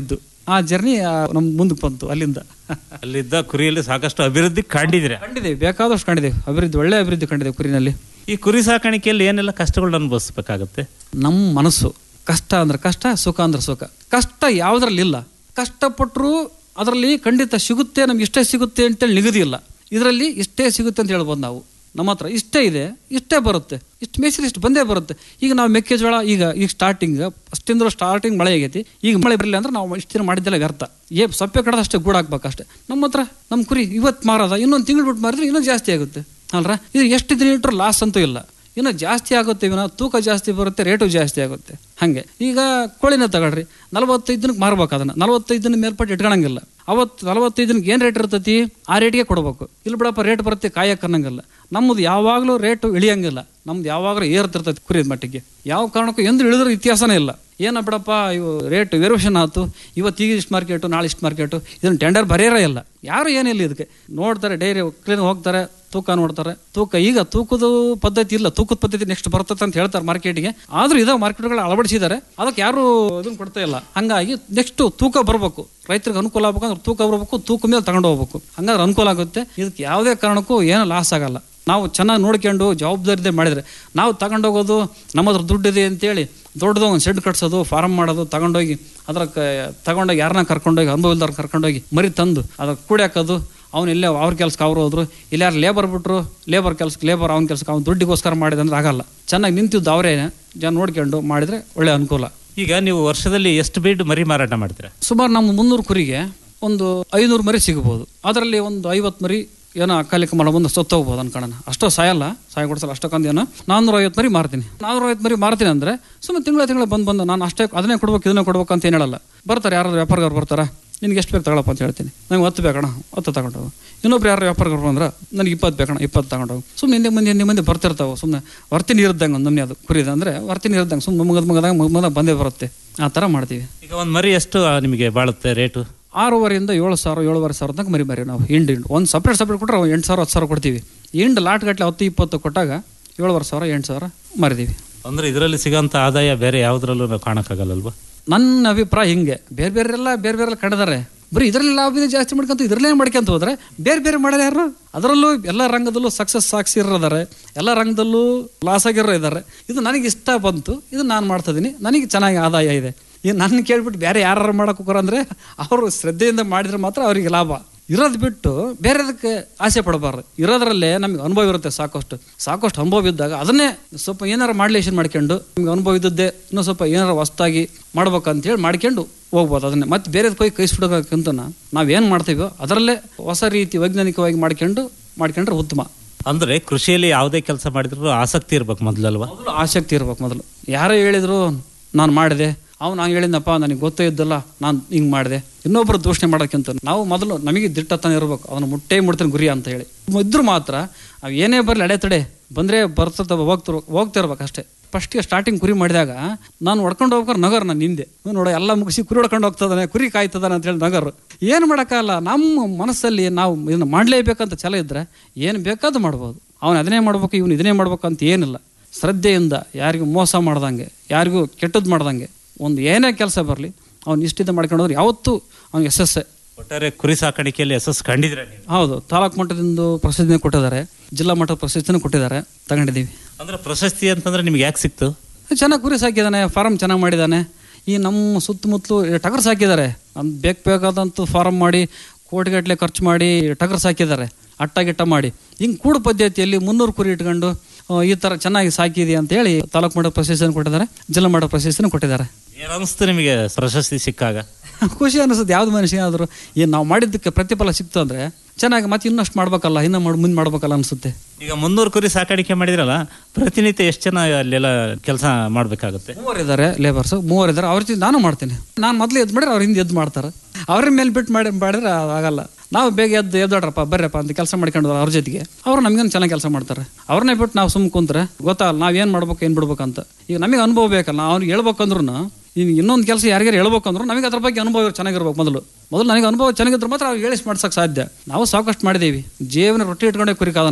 ಆ ಜರ್ನಿ ನಮ್ ಮುಂದಕ್ಕೆ ಬಂತು ಅಲ್ಲಿಂದ ಅಲ್ಲಿದ್ದ ಕುರಿಯಲ್ಲಿ ಸಾಕಷ್ಟು ಅಭಿವೃದ್ಧಿ ಕಂಡಿದ್ದೀರಾ ಕಂಡಿದ್ದೀವಿ ಬೇಕಾದಷ್ಟು ಕಂಡಿದ್ದೀವಿ ಅಭಿವೃದ್ಧಿ ಒಳ್ಳೆ ಅಭಿವೃದ್ಧಿ ಕಂಡಿದ್ದೀವಿ ಕುರಿನಲ್ಲಿ ಈ ಕುರಿ ಸಾಕಾಣಿಕೆಯಲ್ಲಿ ಏನೆಲ್ಲ ಕಷ್ಟಗಳನ್ನ ಅನುಭವಿಸ್ಬೇಕಾಗತ್ತೆ ನಮ್ಮ ಮನಸ್ಸು ಕಷ್ಟ ಅಂದ್ರೆ ಕಷ್ಟ ಸುಖ ಅಂದ್ರೆ ಸುಖ ಕಷ್ಟ ಯಾವುದ್ರಲ್ಲಿ ಇಲ್ಲ ಕಷ್ಟಪಟ್ಟರು ಅದರಲ್ಲಿ ಖಂಡಿತ ಸಿಗುತ್ತೆ ನಮ್ಗೆ ಇಷ್ಟೇ ಸಿಗುತ್ತೆ ಅಂತೇಳಿ ನಿಗದಿ ಇಲ್ಲ ಇದರಲ್ಲಿ ಇಷ್ಟೇ ಸಿಗುತ್ತೆ ಅಂತ ಹೇಳ್ಬೋದು ನಾವು ನಮ್ಮ ಹತ್ರ ಇಷ್ಟೇ ಇದೆ ಇಷ್ಟೇ ಬರುತ್ತೆ ಇಷ್ಟು ಮೇಸಿರಿ ಇಷ್ಟು ಬಂದೇ ಬರುತ್ತೆ ಈಗ ನಾವು ಮೆಕ್ಕೆಜೋಳ ಈಗ ಈಗ ಸ್ಟಾರ್ಟಿಂಗ್ ಅಷ್ಟಿಂದ ಸ್ಟಾರ್ಟಿಂಗ್ ಮಳೆ ಆಗೈತಿ ಈಗ ಮಳೆ ಬರಲಿಲ್ಲ ಅಂದ್ರೆ ನಾವು ಇಷ್ಟು ದಿನ ಮಾಡಿದ್ದೆಲ್ಲ ವ್ಯರ್ಥ ಏ ಸೊಪ್ಪೆ ಕಡದ ಅಷ್ಟೇ ಗೂಡು ಹಾಕ್ಬೇಕು ಅಷ್ಟೇ ನಮ್ಮ ಹತ್ರ ನಮ್ಮ ಕುರಿ ಇವತ್ತು ಮಾರದ ಇನ್ನೊಂದು ತಿಂಗಳು ಬಿಟ್ಟು ಮಾರಿದ್ರೆ ಇನ್ನೂ ಜಾಸ್ತಿ ಆಗುತ್ತೆ ಅಲ್ರ ಇದು ಎಷ್ಟು ದಿನ ಇಟ್ಟರು ಲಾಸ್ ಅಂತೂ ಇಲ್ಲ ಇನ್ನು ಜಾಸ್ತಿ ಆಗುತ್ತೆ ಇವನ ತೂಕ ಜಾಸ್ತಿ ಬರುತ್ತೆ ರೇಟು ಜಾಸ್ತಿ ಆಗುತ್ತೆ ಹಾಗೆ ಈಗ ಕೋಳಿನ ತಗೊಳ್ರಿ ನಲವತ್ತೈದು ದಿನಕ್ಕೆ ಮಾರ್ಬೇಕು ಅದನ್ನ ನಲವತ್ತೈದು ದಿನ ಮೇಲ್ಪಟ್ಟು ಇಟ್ಕೊಳಂಗಿಲ್ಲ ಅವತ್ತು ನಲವತ್ತೈದು ದಿನಕ್ಕೆ ಏನು ರೇಟ್ ಇರ್ತೈತಿ ಆ ರೇಟ್ಗೆ ಕೊಡ್ಬೇಕು ಇಲ್ಲಿ ಬಿಡಪ್ಪ ರೇಟ್ ಬರುತ್ತೆ ಕಾಯಕ್ಕೆ ಅನ್ನಂಗಿಲ್ಲ ನಮ್ಮದು ಯಾವಾಗಲೂ ರೇಟು ಇಳಿಯಂಗಿಲ್ಲ ನಮ್ದು ಯಾವಾಗಲೂ ಏರ್ತಿರ್ತೈತಿ ಕುರಿದ ಮಟ್ಟಿಗೆ ಯಾವ ಕಾರಣಕ್ಕೂ ಎಂದು ಇಳಿದ್ರೂ ಇತಿಹಾಸನೇ ಇಲ್ಲ ಏನ ಬಿಡಪ್ಪ ಇವು ರೇಟ್ ವೇರಿಯೇಷನ್ ಆಯ್ತು ಇವತ್ತು ಈಗ ಇಷ್ಟು ಮಾರ್ಕೆಟು ನಾಳೆ ಇಷ್ಟು ಮಾರ್ಕೆಟು ಇದನ್ನು ಟೆಂಡರ್ ಬರೆಯರೇ ಇಲ್ಲ ಯಾರು ಏನಿಲ್ಲ ಇದಕ್ಕೆ ನೋಡ್ತಾರೆ ಡೈರಿ ಕ್ಲೀನ್ ಹೋಗ್ತಾರೆ ತೂಕ ನೋಡ್ತಾರೆ ತೂಕ ಈಗ ತೂಕದ ಪದ್ಧತಿ ಇಲ್ಲ ತೂಕದ ಪದ್ಧತಿ ನೆಕ್ಸ್ಟ್ ಬರ್ತದೆ ಅಂತ ಹೇಳ್ತಾರೆ ಮಾರ್ಕೆಟ್ಗೆ ಆದ್ರೂ ಇದಾವೆ ಮಾರ್ಕೆಟ್ಗಳು ಅಳವಡಿಸಿದ್ದಾರೆ ಅದಕ್ಕೆ ಯಾರು ಇದನ್ನ ಕೊಡ್ತಾ ಇಲ್ಲ ಹಂಗಾಗಿ ನೆಕ್ಸ್ಟ್ ತೂಕ ಬರಬೇಕು ರೈತರಿಗೆ ಅನುಕೂಲ ಆಗ್ಬೇಕಂದ್ರೆ ತೂಕ ಬರಬೇಕು ತೂಕ ಮೇಲೆ ತಗೊಂಡು ಹೋಗ್ಬೇಕು ಹಂಗಾದ್ರೆ ಅನುಕೂಲ ಆಗುತ್ತೆ ಇದಕ್ಕೆ ಯಾವುದೇ ಕಾರಣಕ್ಕೂ ಏನೂ ಲಾಸ್ ಆಗಲ್ಲ ನಾವು ಚೆನ್ನಾಗಿ ನೋಡ್ಕೊಂಡು ಜವಾಬ್ದಾರಿದೆ ಮಾಡಿದರೆ ನಾವು ತಗೊಂಡೋಗೋದು ನಮ್ಮ ಹತ್ರ ದುಡ್ಡಿದೆ ಅಂತೇಳಿ ದೊಡ್ಡದು ಒಂದು ಶೆಡ್ ಕಟ್ಸೋದು ಫಾರ್ಮ್ ಮಾಡೋದು ತಗೊಂಡೋಗಿ ಅದ್ರ ತಗೊಂಡೋಗಿ ಯಾರನ್ನ ಕರ್ಕೊಂಡೋಗಿ ಅನುಭವ ಇಲ್ದಾರ ಕರ್ಕೊಂಡೋಗಿ ಮರಿ ತಂದು ಅದ್ರ ಕೂಡಿ ಹಾಕೋದು ಅವ್ನು ಇಲ್ಲೇ ಅವ್ರ ಕೆಲ್ಸಕ್ಕೆ ಅವ್ರು ಹೋದ್ರು ಇಲ್ಲ ಯಾರು ಲೇಬರ್ ಬಿಟ್ರು ಲೇಬರ್ ಕೆಲ್ಸಕ್ಕೆ ಲೇಬರ್ ಅವ್ನ ಕೆಲ್ಸಕ್ಕೆ ಅವ್ನು ದುಡ್ಡಿಗೋಸ್ಕರ ಮಾಡಿದಂದ್ರೆ ಆಗಲ್ಲ ಚೆನ್ನಾಗಿ ನಿಂತಿದ್ದು ಅವರೇ ಜನ ನೋಡ್ಕೊಂಡು ಮಾಡಿದರೆ ಒಳ್ಳೆ ಅನುಕೂಲ ಈಗ ನೀವು ವರ್ಷದಲ್ಲಿ ಎಷ್ಟು ಬೀಡ್ ಮರಿ ಮಾರಾಟ ಮಾಡ್ತೀರಾ ಸುಮಾರು ನಮ್ಮ ಮುನ್ನೂರು ಕುರಿಗೆ ಒಂದು ಐನೂರು ಮರಿ ಸಿಗ್ಬೋದು ಅದರಲ್ಲಿ ಒಂದು ಐವತ್ತು ಮರಿ ಏನೋ ಅಕಾಲಿಕ ಮಳ ಬಂದು ಸತ್ತೋಗ್ಬೋದು ಅನ್ಕೊಳ್ಳೋಣ ಅಷ್ಟೋ ಸಾಯಲ್ಲ ಸಾಯ ಕೊಡ್ಸಲ್ಲ ಅಷ್ಟಕ್ಕೊಂದು ಏನೋ ನಾನ್ನೂರ ಐವತ್ತು ಮರಿ ಮಾರ್ತೀನಿ ನಾನ್ನೂರ ಐವತ್ತು ಮರಿ ಮಾರ್ತೀನಿ ಅಂದರೆ ಸುಮ್ಮನೆ ತಿಂಗಳ ತಿಂಗಳ ಬಂದು ಬಂದು ನಾನು ಅಷ್ಟೇ ಅದನ್ನೇ ಕೊಡ್ಬೇಕು ಇದನ್ನೇ ಕೊಡ್ಬೇಕು ಅಂತ ಏನು ಹೇಳಲ್ಲ ಬರ್ತಾರೆ ಯಾರಾದ್ರು ವ್ಯಾಪಾರಗಾರು ಬರ್ತಾರ ನಿನ್ಗೆ ಎಷ್ಟು ಬೇಕು ತಗೊಳಪ್ಪ ಅಂತ ಹೇಳ್ತೀನಿ ನಂಗೆ ಹತ್ತು ಬೇಕಣ ಹತ್ತು ತಗೊಂಡೋಗು ಇನ್ನೊಬ್ರು ಯಾರು ವ್ಯಾಪಾರಗಾರು ಬಂದ್ರೆ ನನಗೆ ಇಪ್ಪತ್ತು ಬೇಕಣ ಇಪ್ಪತ್ತು ತಗೊಂಡೋಗು ಸುಮ್ಮನೆ ಹಿಂದೆ ಮುಂದೆ ಹಿಂದೆ ಮುಂದೆ ಬರ್ತಿರ್ತಾವೆ ಸುಮ್ಮನೆ ವರ್ತಿನಿ ಇರ್ದಂಗೆ ಒಂದು ನಮ್ಮನೆ ಅದು ಕುರಿದ ಅಂದರೆ ವರ್ತಿನಿ ಇರ್ದಂಗೆ ಸುಮ್ಮನೆ ಮುಗದ ಮುಗದಾಗ ಮುಗದಾಗ ಬಂದೇ ಬರುತ್ತೆ ಆ ಥರ ಮಾಡ್ತೀವಿ ಈಗ ಒಂದು ಮರಿ ಎಷ್ಟು ನಿಮಗೆ ಬಾಳುತ್ತೆ ರೇಟು ಆರೂವರೆಯಿಂದ ಏಳು ಸಾವಿರ ಏಳುವರೆ ಸಾವಿರ ತನಕ ಮರಿ ಮರಿ ನಾವು ಹಿಂಡು ಹಿಂಡು ಒಂದು ಸಪ್ರೇಟ್ ಸಪ್ರೇಟ್ ಕೊಟ್ಟರೆ ಎಂಟು ಸಾವಿರ ಹತ್ತು ಸಾವಿರ ಕೊಡ್ತೀವಿ ಹಿಂಡು ಲಾಟ್ ಗಟ್ಟಲೆ ಹತ್ತು ಇಪ್ಪತ್ತು ಕೊಟ್ಟಾಗ ಏಳುವರೆ ಸಾವಿರ ಎಂಟು ಸಾವಿರ ಮರಿದೀವಿ ಅಂದ್ರೆ ಇದರಲ್ಲಿ ಸಿಗೋಂಥ ಆದಾಯ ಬೇರೆ ಯಾವುದ್ರಲ್ಲೂ ನಾವು ಕಾಣಕ್ಕಾಗಲ್ಲಲ್ವಾ ನನ್ನ ಅಭಿಪ್ರಾಯ ಹಿಂಗೆ ಬೇರೆ ಬೇರೆಲ್ಲ ಬೇರೆ ಬೇರೆ ಕಡಿದಾರೆ ಬರೀ ಇದರಲ್ಲಿ ಲಾಭ ಇದೆ ಜಾಸ್ತಿ ಮಾಡ್ಕೊಂತ ಇದರಲ್ಲೇ ಮಾಡ್ಕೊಂತ ಹೋದ್ರೆ ಬೇರೆ ಬೇರೆ ಮಾಡ್ಯಾರ ಯಾರು ಅದರಲ್ಲೂ ಎಲ್ಲ ರಂಗದಲ್ಲೂ ಸಕ್ಸಸ್ ಸಾಕ್ಷಿರೋದಾರೆ ಎಲ್ಲ ರಂಗದಲ್ಲೂ ಲಾಸ್ ಆಗಿರೋ ಇದ್ದಾರೆ ಇದು ನನಗೆ ಇಷ್ಟ ಬಂತು ಇದು ನಾನು ಮಾಡ್ತಾ ಇದೀನಿ ನನಗೆ ಚೆನ್ನಾಗಿ ಆದಾಯ ಇದೆ ಈಗ ನನ್ನ ಕೇಳ್ಬಿಟ್ಟು ಬೇರೆ ಯಾರು ಮಾಡಕ್ಕೆ ಹೋಗೋರು ಅಂದರೆ ಅವರು ಶ್ರದ್ಧೆಯಿಂದ ಮಾಡಿದ್ರೆ ಮಾತ್ರ ಅವರಿಗೆ ಲಾಭ ಇರೋದು ಬಿಟ್ಟು ಬೇರೆದಕ್ಕೆ ಆಸೆ ಪಡಬಾರ್ದು ಇರೋದ್ರಲ್ಲೇ ನಮಗೆ ಅನುಭವ ಇರುತ್ತೆ ಸಾಕಷ್ಟು ಸಾಕಷ್ಟು ಅನುಭವ ಇದ್ದಾಗ ಅದನ್ನೇ ಸ್ವಲ್ಪ ಏನಾರು ಮಾಡ್ಲೇಷನ್ ಮಾಡ್ಕೊಂಡು ನಮ್ಗೆ ಅನುಭವ ಇದ್ದದ್ದೇ ಇನ್ನೂ ಸ್ವಲ್ಪ ಏನಾರು ಹೊಸ್ದಾಗಿ ಮಾಡ್ಬೇಕಂತೇಳಿ ಮಾಡ್ಕೊಂಡು ಹೋಗ್ಬೋದು ಅದನ್ನೇ ಮತ್ತೆ ಬೇರೆದಕ್ಕೆ ಹೋಗಿ ಕೈಸ್ಬಿಡೋಕ್ಕಿಂತ ನಾವೇನು ಮಾಡ್ತೀವೋ ಅದರಲ್ಲೇ ಹೊಸ ರೀತಿ ವೈಜ್ಞಾನಿಕವಾಗಿ ಮಾಡ್ಕೊಂಡು ಮಾಡ್ಕೊಂಡ್ರೆ ಉತ್ತಮ ಅಂದ್ರೆ ಕೃಷಿಯಲ್ಲಿ ಯಾವುದೇ ಕೆಲಸ ಮಾಡಿದ್ರು ಆಸಕ್ತಿ ಇರ್ಬೇಕು ಮೊದಲಲ್ವಾ ಮೊದಲು ಆಸಕ್ತಿ ಇರ್ಬೇಕು ಮೊದಲು ಯಾರೋ ಹೇಳಿದ್ರು ನಾನು ಮಾಡಿದೆ ಅವ್ನು ನಾನು ಹೇಳಿದ್ನಪ್ಪ ನನಗೆ ಗೊತ್ತೇ ಇದ್ದಲ್ಲ ನಾನು ಹಿಂಗೆ ಮಾಡಿದೆ ಇನ್ನೊಬ್ಬರು ದೂಷಣೆ ಮಾಡೋಕ್ಕಿಂತ ನಾವು ಮೊದಲು ನಮಗೆ ದಿಟ್ಟತನ ಇರಬೇಕು ಅದನ್ನು ಮುಟ್ಟೇ ಮುಡ್ತೀನಿ ಗುರಿ ಅಂತ ಹೇಳಿ ಇದ್ರು ಮಾತ್ರ ಅವು ಏನೇ ಬರಲಿ ಅಡೆತಡೆ ಬಂದರೆ ಬರ್ತದ ಹೋಗ್ತಿರ್ ಹೋಗ್ತಿರ್ಬೇಕು ಅಷ್ಟೇ ಫಸ್ಟಿಗೆ ಸ್ಟಾರ್ಟಿಂಗ್ ಕುರಿ ಮಾಡಿದಾಗ ನಾನು ಹೊಡ್ಕೊಂಡು ಹೋಗ್ಬೇಕಾರೆ ನಗರ್ ನಾನು ಹಿಂದೆ ನೋಡ ಎಲ್ಲ ಮುಗಿಸಿ ಕುರಿ ಹೊಡ್ಕೊಂಡು ಹೋಗ್ತದಾನೆ ಕುರಿ ಕಾಯ್ತದಾನೆ ಅಂತ ಹೇಳಿ ನಗರು ಏನು ಮಾಡೋಕ್ಕಲ್ಲ ನಮ್ಮ ಮನಸ್ಸಲ್ಲಿ ನಾವು ಇದನ್ನು ಮಾಡಲೇಬೇಕಂತ ಛಲ ಇದ್ದರೆ ಏನು ಬೇಕಾದ್ರೂ ಮಾಡ್ಬೋದು ಅವನು ಅದನ್ನೇ ಮಾಡ್ಬೇಕು ಇವನು ಇದನ್ನೇ ಮಾಡ್ಬೇಕು ಅಂತ ಏನಿಲ್ಲ ಶ್ರದ್ಧೆಯಿಂದ ಯಾರಿಗೂ ಮೋಸ ಮಾಡ್ದಂಗೆ ಯಾರಿಗೂ ಕೆಟ್ಟದ್ದು ಮಾಡ್ದಂಗೆ ಒಂದು ಏನೇ ಕೆಲಸ ಬರಲಿ ಅವ್ನು ಇಷ್ಟಿಂದ ಮಾಡ್ಕೊಂಡು ಹೋದ್ರೆ ಯಾವತ್ತೂ ಅವ್ನು ಯಶಸ್ಸೇ ಒಟ್ಟಾರೆ ಕುರಿ ಸಾಕಾಣಿಕೆಯಲ್ಲಿ ಯಶಸ್ಸು ಕಂಡಿದ್ರೆ ನೀವು ಹೌದು ತಾಲೂಕು ಮಟ್ಟದಿಂದ ಪ್ರಸಿದ್ಧಿನ ಕೊಟ್ಟಿದ್ದಾರೆ ಜಿಲ್ಲಾ ಮಟ್ಟದ ಪ್ರಶಸ್ತಿನೂ ಕೊಟ್ಟಿದ್ದಾರೆ ತಗೊಂಡಿದ್ದೀವಿ ಅಂದ್ರೆ ಪ್ರಶಸ್ತಿ ಅಂತಂದ್ರೆ ನಿಮ್ಗೆ ಯಾಕೆ ಸಿಕ್ತು ಚೆನ್ನಾಗಿ ಕುರಿ ಸಾಕಿದ್ದಾನೆ ಫಾರಮ್ ಚೆನ್ನಾಗಿ ಮಾಡಿದ್ದಾನೆ ಈ ನಮ್ಮ ಸುತ್ತಮುತ್ತಲು ಟಗರ್ ಸಾಕಿದ್ದಾರೆ ಅಂದ್ ಬೇಕು ಬೇಕಾದಂಥ ಫಾರಮ್ ಮಾಡಿ ಕೋಟಿಗಟ್ಟಲೆ ಖರ್ಚು ಮಾಡಿ ಟಗರ್ ಸಾಕಿದ್ದಾರೆ ಅಟ್ಟ ಗಿಟ್ಟ ಮಾಡಿ ಹಿಂಗೆ ಕೂಡು ಪದ್ಧತಿಯಲ್ಲಿ ಮುನ್ನೂರು ಕುರಿ ಇಟ್ಕೊಂಡು ಆ, ಈ ಥರ ಚೆನ್ನಾಗಿ ಸಾಕಿದೆ ಅಂತ ಹೇಳಿ ತಾಲೂಕು ಮಟ್ಟದ ಪ್ರಶಸ್ತಿಯನ್ನು ಕೊಟ್ಟಿದ್ದಾರೆ ಜಿಲ್ಲಾ ಮಟ್ಟದ ಪ್ರಶಸ್ತಿನೂ ಕೊಟ್ಟಿದ್ದಾರೆ ಏನು ಅನಿಸ್ತು ನಿಮಗೆ ಪ್ರಶಸ್ತಿ ಸಿಕ್ಕಾಗ ಖುಷಿ ಅನಿಸುತ್ತೆ ಯಾವ್ದು ಮನುಷ್ಯನಾದರೂ ಏನು ನಾವು ಮಾಡಿದ್ದಕ್ಕೆ ಪ್ರತಿಫಲ ಸಿಕ್ತು ಅಂದರೆ ಚೆನ್ನಾಗಿ ಮತ್ತೆ ಇನ್ನಷ್ಟು ಮಾಡ್ಬೇಕಲ್ಲ ಇನ್ನೂ ಮಾಡಿ ಮುಂದೆ ಮಾಡ್ಬೇಕಲ್ಲ ಅನಿಸುತ್ತೆ ಈಗ ಮುನ್ನೂರು ಕುರಿ ಸಾಕಾಣಿಕೆ ಮಾಡಿದ್ರಲ್ಲ ಪ್ರತಿನಿತ್ಯ ಎಷ್ಟು ಜನ ಅಲ್ಲೆಲ್ಲ ಕೆಲಸ ಮಾಡಬೇಕಾಗುತ್ತೆ ಮೂವರಿದ್ದಾರೆ ಲೇಬರ್ಸ್ ಮೂವರಿದ್ದಾರೆ ಅವ್ರ ಜೊತೆ ನಾನು ಮಾಡ್ತೀನಿ ನಾನು ಮೊದಲು ಎದ್ದು ಮಾಡಿದ್ರೆ ಅವ್ರ ಹಿಂದೆ ಎದ್ದು ಮಾಡ್ತಾರೆ ಅವ್ರ ಮೇಲೆ ಬಿಟ್ಟು ಮಾಡಿ ಮಾಡಿದ್ರೆ ಆಗಲ್ಲ ನಾವು ಬೇಗ ಎದ್ದು ಎದ್ದೋಡ್ರಪ್ಪ ಬರ್ರಪ್ಪ ಅಂತ ಕೆಲಸ ಮಾಡ್ಕೊಂಡು ಅವ್ರ ಜೊತೆಗೆ ಅವ್ರು ನಮ್ಗೇನು ಚೆನ್ನಾಗಿ ಕೆಲಸ ಮಾಡ್ತಾರೆ ಅವ್ರನ್ನೇ ಬಿಟ್ಟು ನಾವು ಸುಮ್ಮನೆ ಕುಂತ್ರೆ ಗೊತ್ತಾಗಲ್ಲ ನಾವು ಏನು ಮಾಡ್ಬೇಕು ಏನು ಬಿಡ್ಬೇಕು ಅಂತ ಈಗ ನಮಗೆ ಅನುಭವ ಬೇಕಲ್ಲ ಅವ್ರಿಗೆ ಹೇಳ್ಬೇಕಂದ್ರೂ ಇನ್ನು ಇನ್ನೊಂದು ಕೆಲಸ ಯಾರಿಗಾರು ಹೇಳ್ಬೇಕಂದ್ರೂ ನಮಗೆ ಅದ್ರ ಬಗ್ಗೆ ಅನುಭವ ಚೆನ್ನಾಗಿರ್ಬೇಕು ಮೊದಲು ಮೊದಲು ನನಗೆ ಅನುಭವ ಚೆನ್ನಾಗಿದ್ರೆ ಮಾತ್ರ ಅವ್ರಿಗೆ ಹೇಳಿಸಿ ಮಾಡ್ಸಕ್ಕೆ ಸಾಧ್ಯ ನಾವು ಸಾಕಷ್ಟು ಮಾಡಿದ್ದೀವಿ ಜೀವನ ರೊಟ್ಟಿ ಇಟ್ಕೊಂಡೇ ಕುರಿ ಕಾದ ನಾನು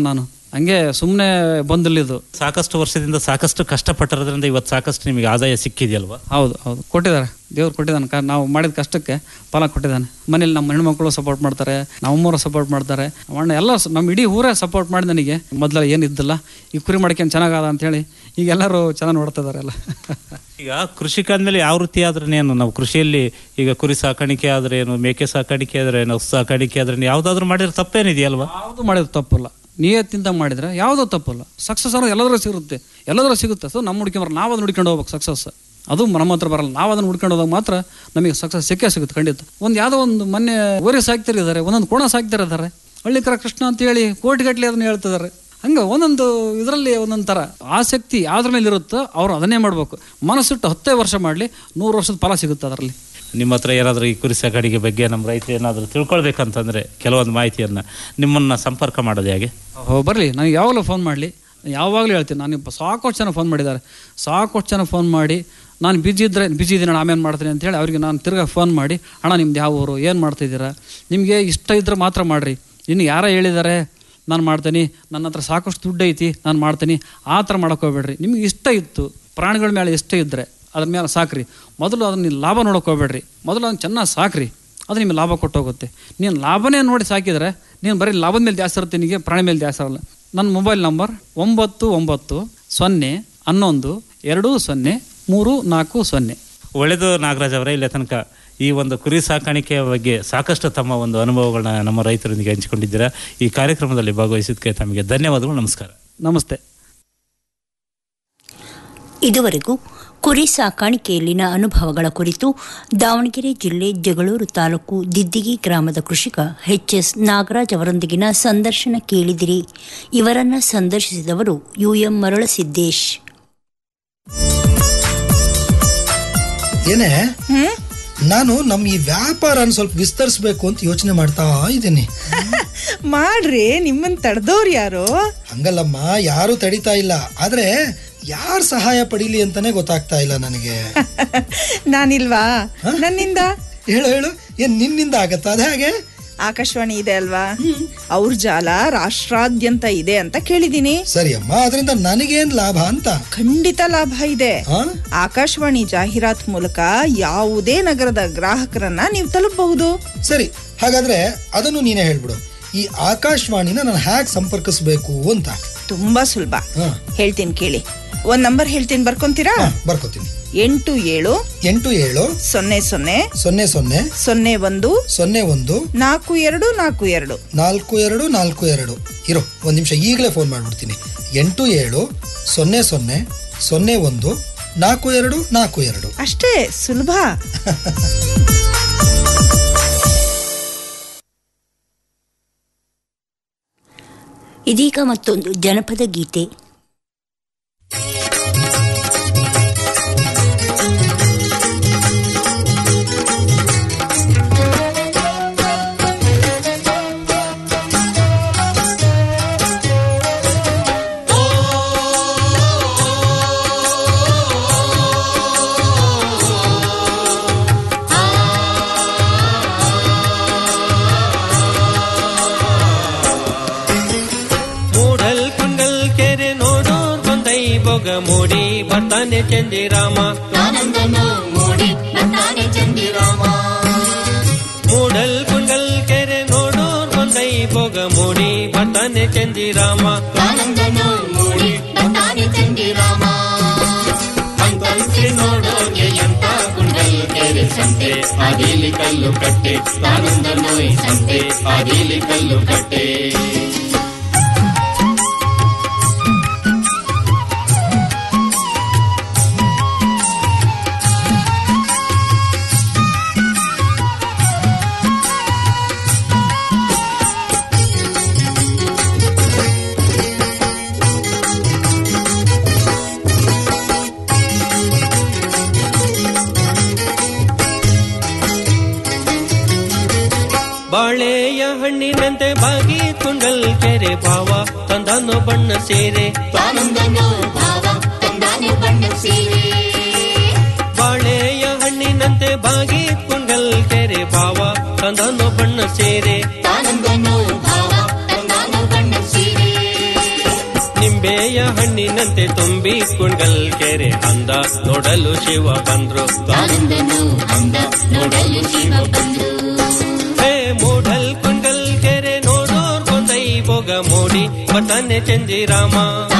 ಹಂಗೆ ಸುಮ್ಮನೆ ಬಂದಿಲ್ಲಿದ್ದು ಸಾಕಷ್ಟು ವರ್ಷದಿಂದ ಸಾಕಷ್ಟು ಕಷ್ಟಪಟ್ಟಿರೋದ್ರಿಂದ ಇವತ್ತು ಸಾಕಷ್ಟು ನಿಮಗೆ ಆದಾಯ ಸಿಕ್ಕಿದೆಯಲ್ವಾ ಹೌದು ಹೌದು ಕೊಟ್ಟಿದ್ದಾರೆ ದೇವ್ರು ಕೊಟ್ಟಿದ್ದಾನೆ ಕಾ ನಾವು ಮಾಡಿದ ಕಷ್ಟಕ್ಕೆ ಫಲ ಕೊಟ್ಟಿದ್ದಾನೆ ಮನೇಲಿ ನಮ್ಮ ಹೆಣ್ಮಕ್ಳು ಸಪೋರ್ಟ್ ಮಾಡ್ತಾರೆ ನಮ್ಮಮ್ಮರು ಸಪೋರ್ಟ್ ಮಾಡ್ತಾರೆ ನಮ್ಮ ಅಣ್ಣ ಎಲ್ಲ ಸ- ನಮ್ಮ ಇಡೀ ಊರೇ ಸಪೋರ್ಟ್ ಮಾಡಿ ನನಗೆ ಮೊದಲ ಏನಿದ್ದಿಲ್ಲ ಈ ಕುರಿ ಮಾಡ್ಕೊಂಡು ಚೆನ್ನಾಗದ ಅಂತೇಳಿ ಈಗ ಎಲ್ಲರೂ ಚೆನ್ನಾಗಿ ನೋಡ್ತಿದ್ದಾರೆ ಎಲ್ಲ ಈಗ ಕೃಷಿಕ ಅಂದಮೇಲೆ ಯಾವ ವೃತ್ತಿ ಆದ್ರೇನು ನಾವು ಕೃಷಿಯಲ್ಲಿ ಈಗ ಕುರಿ ಸಾಕಾಣಿಕೆ ಆದ್ರೆ ಏನು ಮೇಕೆ ಸಾಕಾಣಿಕೆ ಆದ್ರೆ ಏನು ಹಸು ಸಾಕಾಣಿಕೆ ಆದ್ರೆ ಯಾವ್ದಾದ್ರು ಮಾಡಿದ್ರೆ ತಪ್ಪೇನಿದೆಯಲ್ವಾ ಯಾವುದು ಮಾಡಿದ್ರೆ ತಪ್ಪಲ್ಲ ನಿಯತ್ತಿಂದ ಮಾಡಿದ್ರೆ ಯಾವುದೋ ತಪ್ಪಲ್ಲ ಸಕ್ಸಸ್ ಅನ್ನೋದು ಎಲ್ಲದರೂ ಸಿಗುತ್ತೆ ಎಲ್ಲದರೂ ಸಿಗುತ್ತೆ ಸೊ ನಮ್ಮ ಹುಡುಕಿ ನಾವು ಅದನ್ನ ಹುಡ್ಕೊಂಡು ಹೋಗ್ಬೇಕು ಸಕ್ಸಸ್ ಅದು ನಮ್ಮ ಹತ್ರ ಬರಲ್ಲ ನಾವು ಅದನ್ನ ಹುಡ್ಕೊಂಡು ಹೋದಾಗ ಮಾತ್ರ ನಮಗೆ ಸಕ್ಸಸ್ ಸಿಕ್ಕೇ ಸಿಗುತ್ತೆ ಖಂಡಿತ ಒಂದು ಯಾವುದೋ ಒಂದು ಮೊನ್ನೆ ಓರಿ ಸಾಕ್ತಿರಿದ್ದಾರೆ ಒಂದೊಂದು ಕೋಣ ಸಾಕ್ತಿರಿದ್ದಾರೆ ಹಳ್ಳಿಕರ ಕೃಷ್ಣ ಅಂತ ಹೇಳಿ ಕೋಟಿಗಟ್ಟಲೆ ಅದನ್ನ ಹೇಳ್ತಿದ್ದಾರೆ ಹಂಗೆ ಒಂದೊಂದು ಇದರಲ್ಲಿ ಒಂದೊಂದು ಥರ ಆಸಕ್ತಿ ಯಾವ್ದ್ರ ಮೇಲೆ ಇರುತ್ತೋ ಅವ್ರು ಅದನ್ನೇ ಮಾಡಬೇಕು ಮನಸ್ಸಿಟ್ಟು ಹತ್ತೇ ವರ್ಷ ಮಾಡಲಿ ನೂರು ವರ್ಷದ ಫಲ ಸಿಗುತ್ತೆ ಅದರಲ್ಲಿ ನಿಮ್ಮ ಹತ್ರ ಏನಾದರೂ ಈ ಕುರಿ ಸಾಕಾಣಿಕೆ ಬಗ್ಗೆ ನಮ್ಮ ರೈತರು ಏನಾದರೂ ತಿಳ್ಕೊಳ್ಬೇಕಂತಂದ್ರೆ ಕೆಲವೊಂದು ಮಾಹಿತಿಯನ್ನ ನಿಮ್ಮನ್ನ ಸಂಪರ್ಕ ಮಾಡೋದು ಹೇಗೆ ಓ ಬರಲಿ ನನಗೆ ಯಾವಾಗಲೂ ಫೋನ್ ಮಾಡಲಿ ಯಾವಾಗಲೂ ಹೇಳ್ತೀನಿ ನಾನು ಇಪ್ಪ ಸಾಕಷ್ಟು ಜನ ಫೋನ್ ಮಾಡಿದ್ದಾರೆ ಸಾಕಷ್ಟು ಜನ ಫೋನ್ ಮಾಡಿ ನಾನು ಬಿಜಿ ಇದ್ದರೆ ಬಿಜಿ ಇದ್ದೀನಿ ನಾನು ಆಮೇಲೆ ಮಾಡ್ತೀನಿ ಅಂತೇಳಿ ಅವರಿಗೆ ನಾನು ತಿರ್ಗಾ ಫೋನ್ ಮಾಡಿ ಅಣ್ಣ ನಿಮ್ದು ಯಾವ ಊರು ಏನು ಮಾಡ್ತಿದ್ದೀರಾ ನಿಮಗೆ ಇಷ್ಟ ಇದ್ದರೆ ಮಾತ್ರ ಮಾಡಿರಿ ಇನ್ನು ಯಾರೋ ಹೇಳಿದ್ದಾರೆ ನಾನು ಮಾಡ್ತೀನಿ ನನ್ನ ಹತ್ರ ಸಾಕಷ್ಟು ದುಡ್ಡು ಐತಿ ನಾನು ಮಾಡ್ತೀನಿ ಆ ಥರ ಮಾಡೋಕೆ ಹೋಗ್ಬೇಡ್ರಿ ನಿಮ್ಗೆ ಇಷ್ಟ ಇತ್ತು ಪ್ರಾಣಿಗಳ ಮೇಲೆ ಇಷ್ಟ ಇದ್ದರೆ ಅದ್ರ ಮೇಲೆ ಸಾಕ್ರಿ ಮೊದಲು ಅದನ್ನ ನೀವು ಲಾಭ ನೋಡೋಕೆ ಹೋಗ್ಬೇಡ್ರಿ ಮೊದಲು ಅದನ್ನ ಚೆನ್ನಾಗಿ ಸಾಕ್ರಿ ಅದು ನಿಮಗೆ ಲಾಭ ಕೊಟ್ಟೋಗುತ್ತೆ ನೀನು ಲಾಭನೇ ನೋಡಿ ಸಾಕಿದರೆ ನೀನು ಬರೀ ಲಾಭದ ಮೇಲೆ ಜಾಸ್ತಿ ಇರುತ್ತೆ ನಿನಗೆ ಪ್ರಾಣಿ ಮೇಲೆ ಜಾಸ್ತಿ ಇರಲ್ಲ ನನ್ನ ಮೊಬೈಲ್ ನಂಬರ್ ಒಂಬತ್ತು ಒಂಬತ್ತು ಸೊನ್ನೆ ಹನ್ನೊಂದು ಎರಡು ಸೊನ್ನೆ ಮೂರು ನಾಲ್ಕು ಸೊನ್ನೆ ಒಳ್ಳೆಯದು ನಾಗರಾಜ್ ಅವರೇ ಇಲ್ಲಿ ತನಕ ಈ ಒಂದು ಕುರಿ ಸಾಕಾಣಿಕೆಯ ಬಗ್ಗೆ ಸಾಕಷ್ಟು ತಮ್ಮ ಒಂದು ಅನುಭವಗಳನ್ನ ನಮ್ಮ ರೈತರೊಂದಿಗೆ ಹಂಚಿಕೊಂಡಿದ್ದೀರಾ ಈ ಕಾರ್ಯಕ್ರಮದಲ್ಲಿ ಭಾಗವಹಿಸಿದ್ದಕ್ಕೆ ತಮಗೆ ಧನ್ಯವಾದಗಳು ನಮಸ್ಕಾರ ನಮಸ್ತೆ ಇದುವರೆಗೂ ಕುರಿ ಸಾಕಾಣಿಕೆಯಲ್ಲಿನ ಅನುಭವಗಳ ಕುರಿತು ದಾವಣಗೆರೆ ಜಿಲ್ಲೆ ಜಗಳೂರು ತಾಲೂಕು ದಿದ್ದಿಗಿ ಗ್ರಾಮದ ಕೃಷಿಕ ಎಚ್ ಎಸ್ ನಾಗರಾಜ್ ಅವರೊಂದಿಗಿನ ಸಂದರ್ಶನ ಕೇಳಿದಿರಿ ಇವರನ್ನ ಸಂದರ್ಶಿಸಿದವರು ಯುಎಂ ಮರಳಸಿದ್ದೇಶ್ ಏನೇ ನಾನು ನಮ್ಮ ಈ ವ್ಯಾಪಾರನ ಸ್ವಲ್ಪ ವಿಸ್ತರಿಸ್ಬೇಕು ಅಂತ ಯೋಚನೆ ಮಾಡ್ತಾ ಇದ್ದೀನಿ ಮಾಡ್ರಿ ನಿಮ್ಮನ್ ತಡೆದವ್ರು ಯಾರು ಹಂಗಲ್ಲಮ್ಮ ಯಾರು ತಡಿತಾ ಇಲ್ಲ ಆದ್ರೆ ಯಾರ್ ಸಹಾಯ ಪಡೀಲಿ ಅಂತಾನೆ ಗೊತ್ತಾಗ್ತಾ ಇಲ್ಲ ನನಗೆ ನಾನಿಲ್ವಾ ನನ್ನಿಂದ ಹೇಳು ಹೇಳು ಏನ್ ನಿನ್ನಿಂದ ಆಗತ್ತಾ ಅದೇ ಹಾಗೆ ಆಕಾಶವಾಣಿ ಇದೆ ಅಲ್ವಾ ಅವ್ರ ಜಾಲ ರಾಷ್ಟ್ರಾದ್ಯಂತ ಇದೆ ಅಂತ ಕೇಳಿದೀನಿ ಸರಿ ಅಮ್ಮ ಅದರಿಂದ ನನಗೇನ್ ಲಾಭ ಅಂತ ಖಂಡಿತ ಲಾಭ ಇದೆ ಆಕಾಶವಾಣಿ ಜಾಹೀರಾತ್ ಮೂಲಕ ಯಾವುದೇ ನಗರದ ಗ್ರಾಹಕರನ್ನ ನೀವು ತಲುಪಬಹುದು ಸರಿ ಹಾಗಾದ್ರೆ ಅದನ್ನು ನೀನೇ ಹೇಳ್ಬಿಡು ಈ ಆಕಾಶವಾಣಿನ ನಾನು ಹ್ಯಾಕ್ ಸಂಪರ್ಕಿಸ್ಬೇಕು ಅಂತ ತುಂಬಾ ಸುಲಭ ಹೇಳ್ತೀನಿ ಕೇಳಿ ಒಂದ್ ನಂಬರ್ ಹೇಳ್ತೀನಿ ಬರ್ಕೊಂತೀರಾ ಬರ್ಕೋತೀನಿ ಎಂಟು ಏಳು ಎಂಟು ಏಳು ಸೊನ್ನೆ ಸೊನ್ನೆ ಸೊನ್ನೆ ಸೊನ್ನೆ ಸೊನ್ನೆ ಒಂದು ಸೊನ್ನೆ ಒಂದು ನಾಲ್ಕು ಎರಡು ನಾಲ್ಕು ಎರಡು ನಾಲ್ಕು ಎರಡು ನಾಲ್ಕು ಎರಡು ಇರೋ ಒಂದು ನಿಮಿಷ ಈಗಲೇ ಫೋನ್ ಮಾಡ್ಬಿಡ್ತೀನಿ ಎಂಟು ಏಳು ಸೊನ್ನೆ ಸೊನ್ನೆ ಸೊನ್ನೆ ಒಂದು ನಾಲ್ಕು ಎರಡು ನಾಲ್ಕು ಎರಡು ಅಷ್ಟೇ ಸುಲಭ ಇದೀಗ ಮತ್ತೊಂದು ಜನಪದ ಗೀತೆ ಮೂಡಲ್ ಕುಂಡಲ್ ಕೆರೆ ನೋಡೋರ್ ಬಂದೈ ಬೊಗ ಮೂಡಿ ಬರ್ತಾನೆ ಚಂದಿರಾಮ ಮೂಡಿ ಬರ್ತಾನೆ ಚಂದಿರಾಮ ಮೂಡಲ್ ಕುಂಡಲ್ ಕೆರೆ ನೋಡೋರ್ ಬಂದೈ ಬೊಗ ಮೂಡಿ ಬರ್ತಾನೆ ಚಂದಿರಾಮ ಮೂಡಿ ಬರ್ತಾನೆ ಚಂದಿರಾಮ ಅಂತಂತೆ ನೋಡೋಗೆ ಎಂತ ಕುಂಡಲ್ ಕೆರೆ ಸಂತೆ ಅದಿಲಿ ಕಲ್ಲು ಕಟ್ಟೆ ತಾನಂದ ನೋಯ್ ಸಂತೆ ಅದಿಲಿ ಕಲ್ಲು ಕಟ್ಟೆ ಬಾಳೆಯ ಹಣ್ಣಿನಂತೆ ಬಾಗಿ ಕುಂಡಲ್ ಕೆರೆ ಭಾವ ತಂದನು ಬಣ್ಣ ಸೇರೆ ತಾನಂದನು ಭಾವ ತಂದಾನೆ ಬಣ್ಣ ಸೀರೆ ಬಾಳೆಯ ಹಣ್ಣಿನಂತೆ ಬಾಗಿ ಕುಂಡಲ್ ಕೆರೆ ಭಾವ ತಂದನು ಬಣ್ಣ ಸೇರೆ ತಾನಂದನು ಭಾವ ತಂದಾನೆ ಬಣ್ಣ ಸೀರೆ ನಿಂಬೆಯ ಹಣ್ಣಿನಂತೆ ತುಂಬಿ ಕುಣ್ಗಲ್ ಕೆರೆ ಅಂದ ನೋಡಲು ಶಿವ ಬಂದ್ರು ಹೇ ಮೂಡಲ್ ಕುಂಡಲ್ ಕೆರೆ ನೋಡೋರ್ ಕೊಂದೈ ಬೊಗ ಮೋಡಿ ಬತಾನೆ ಚಂದಿರಾಮ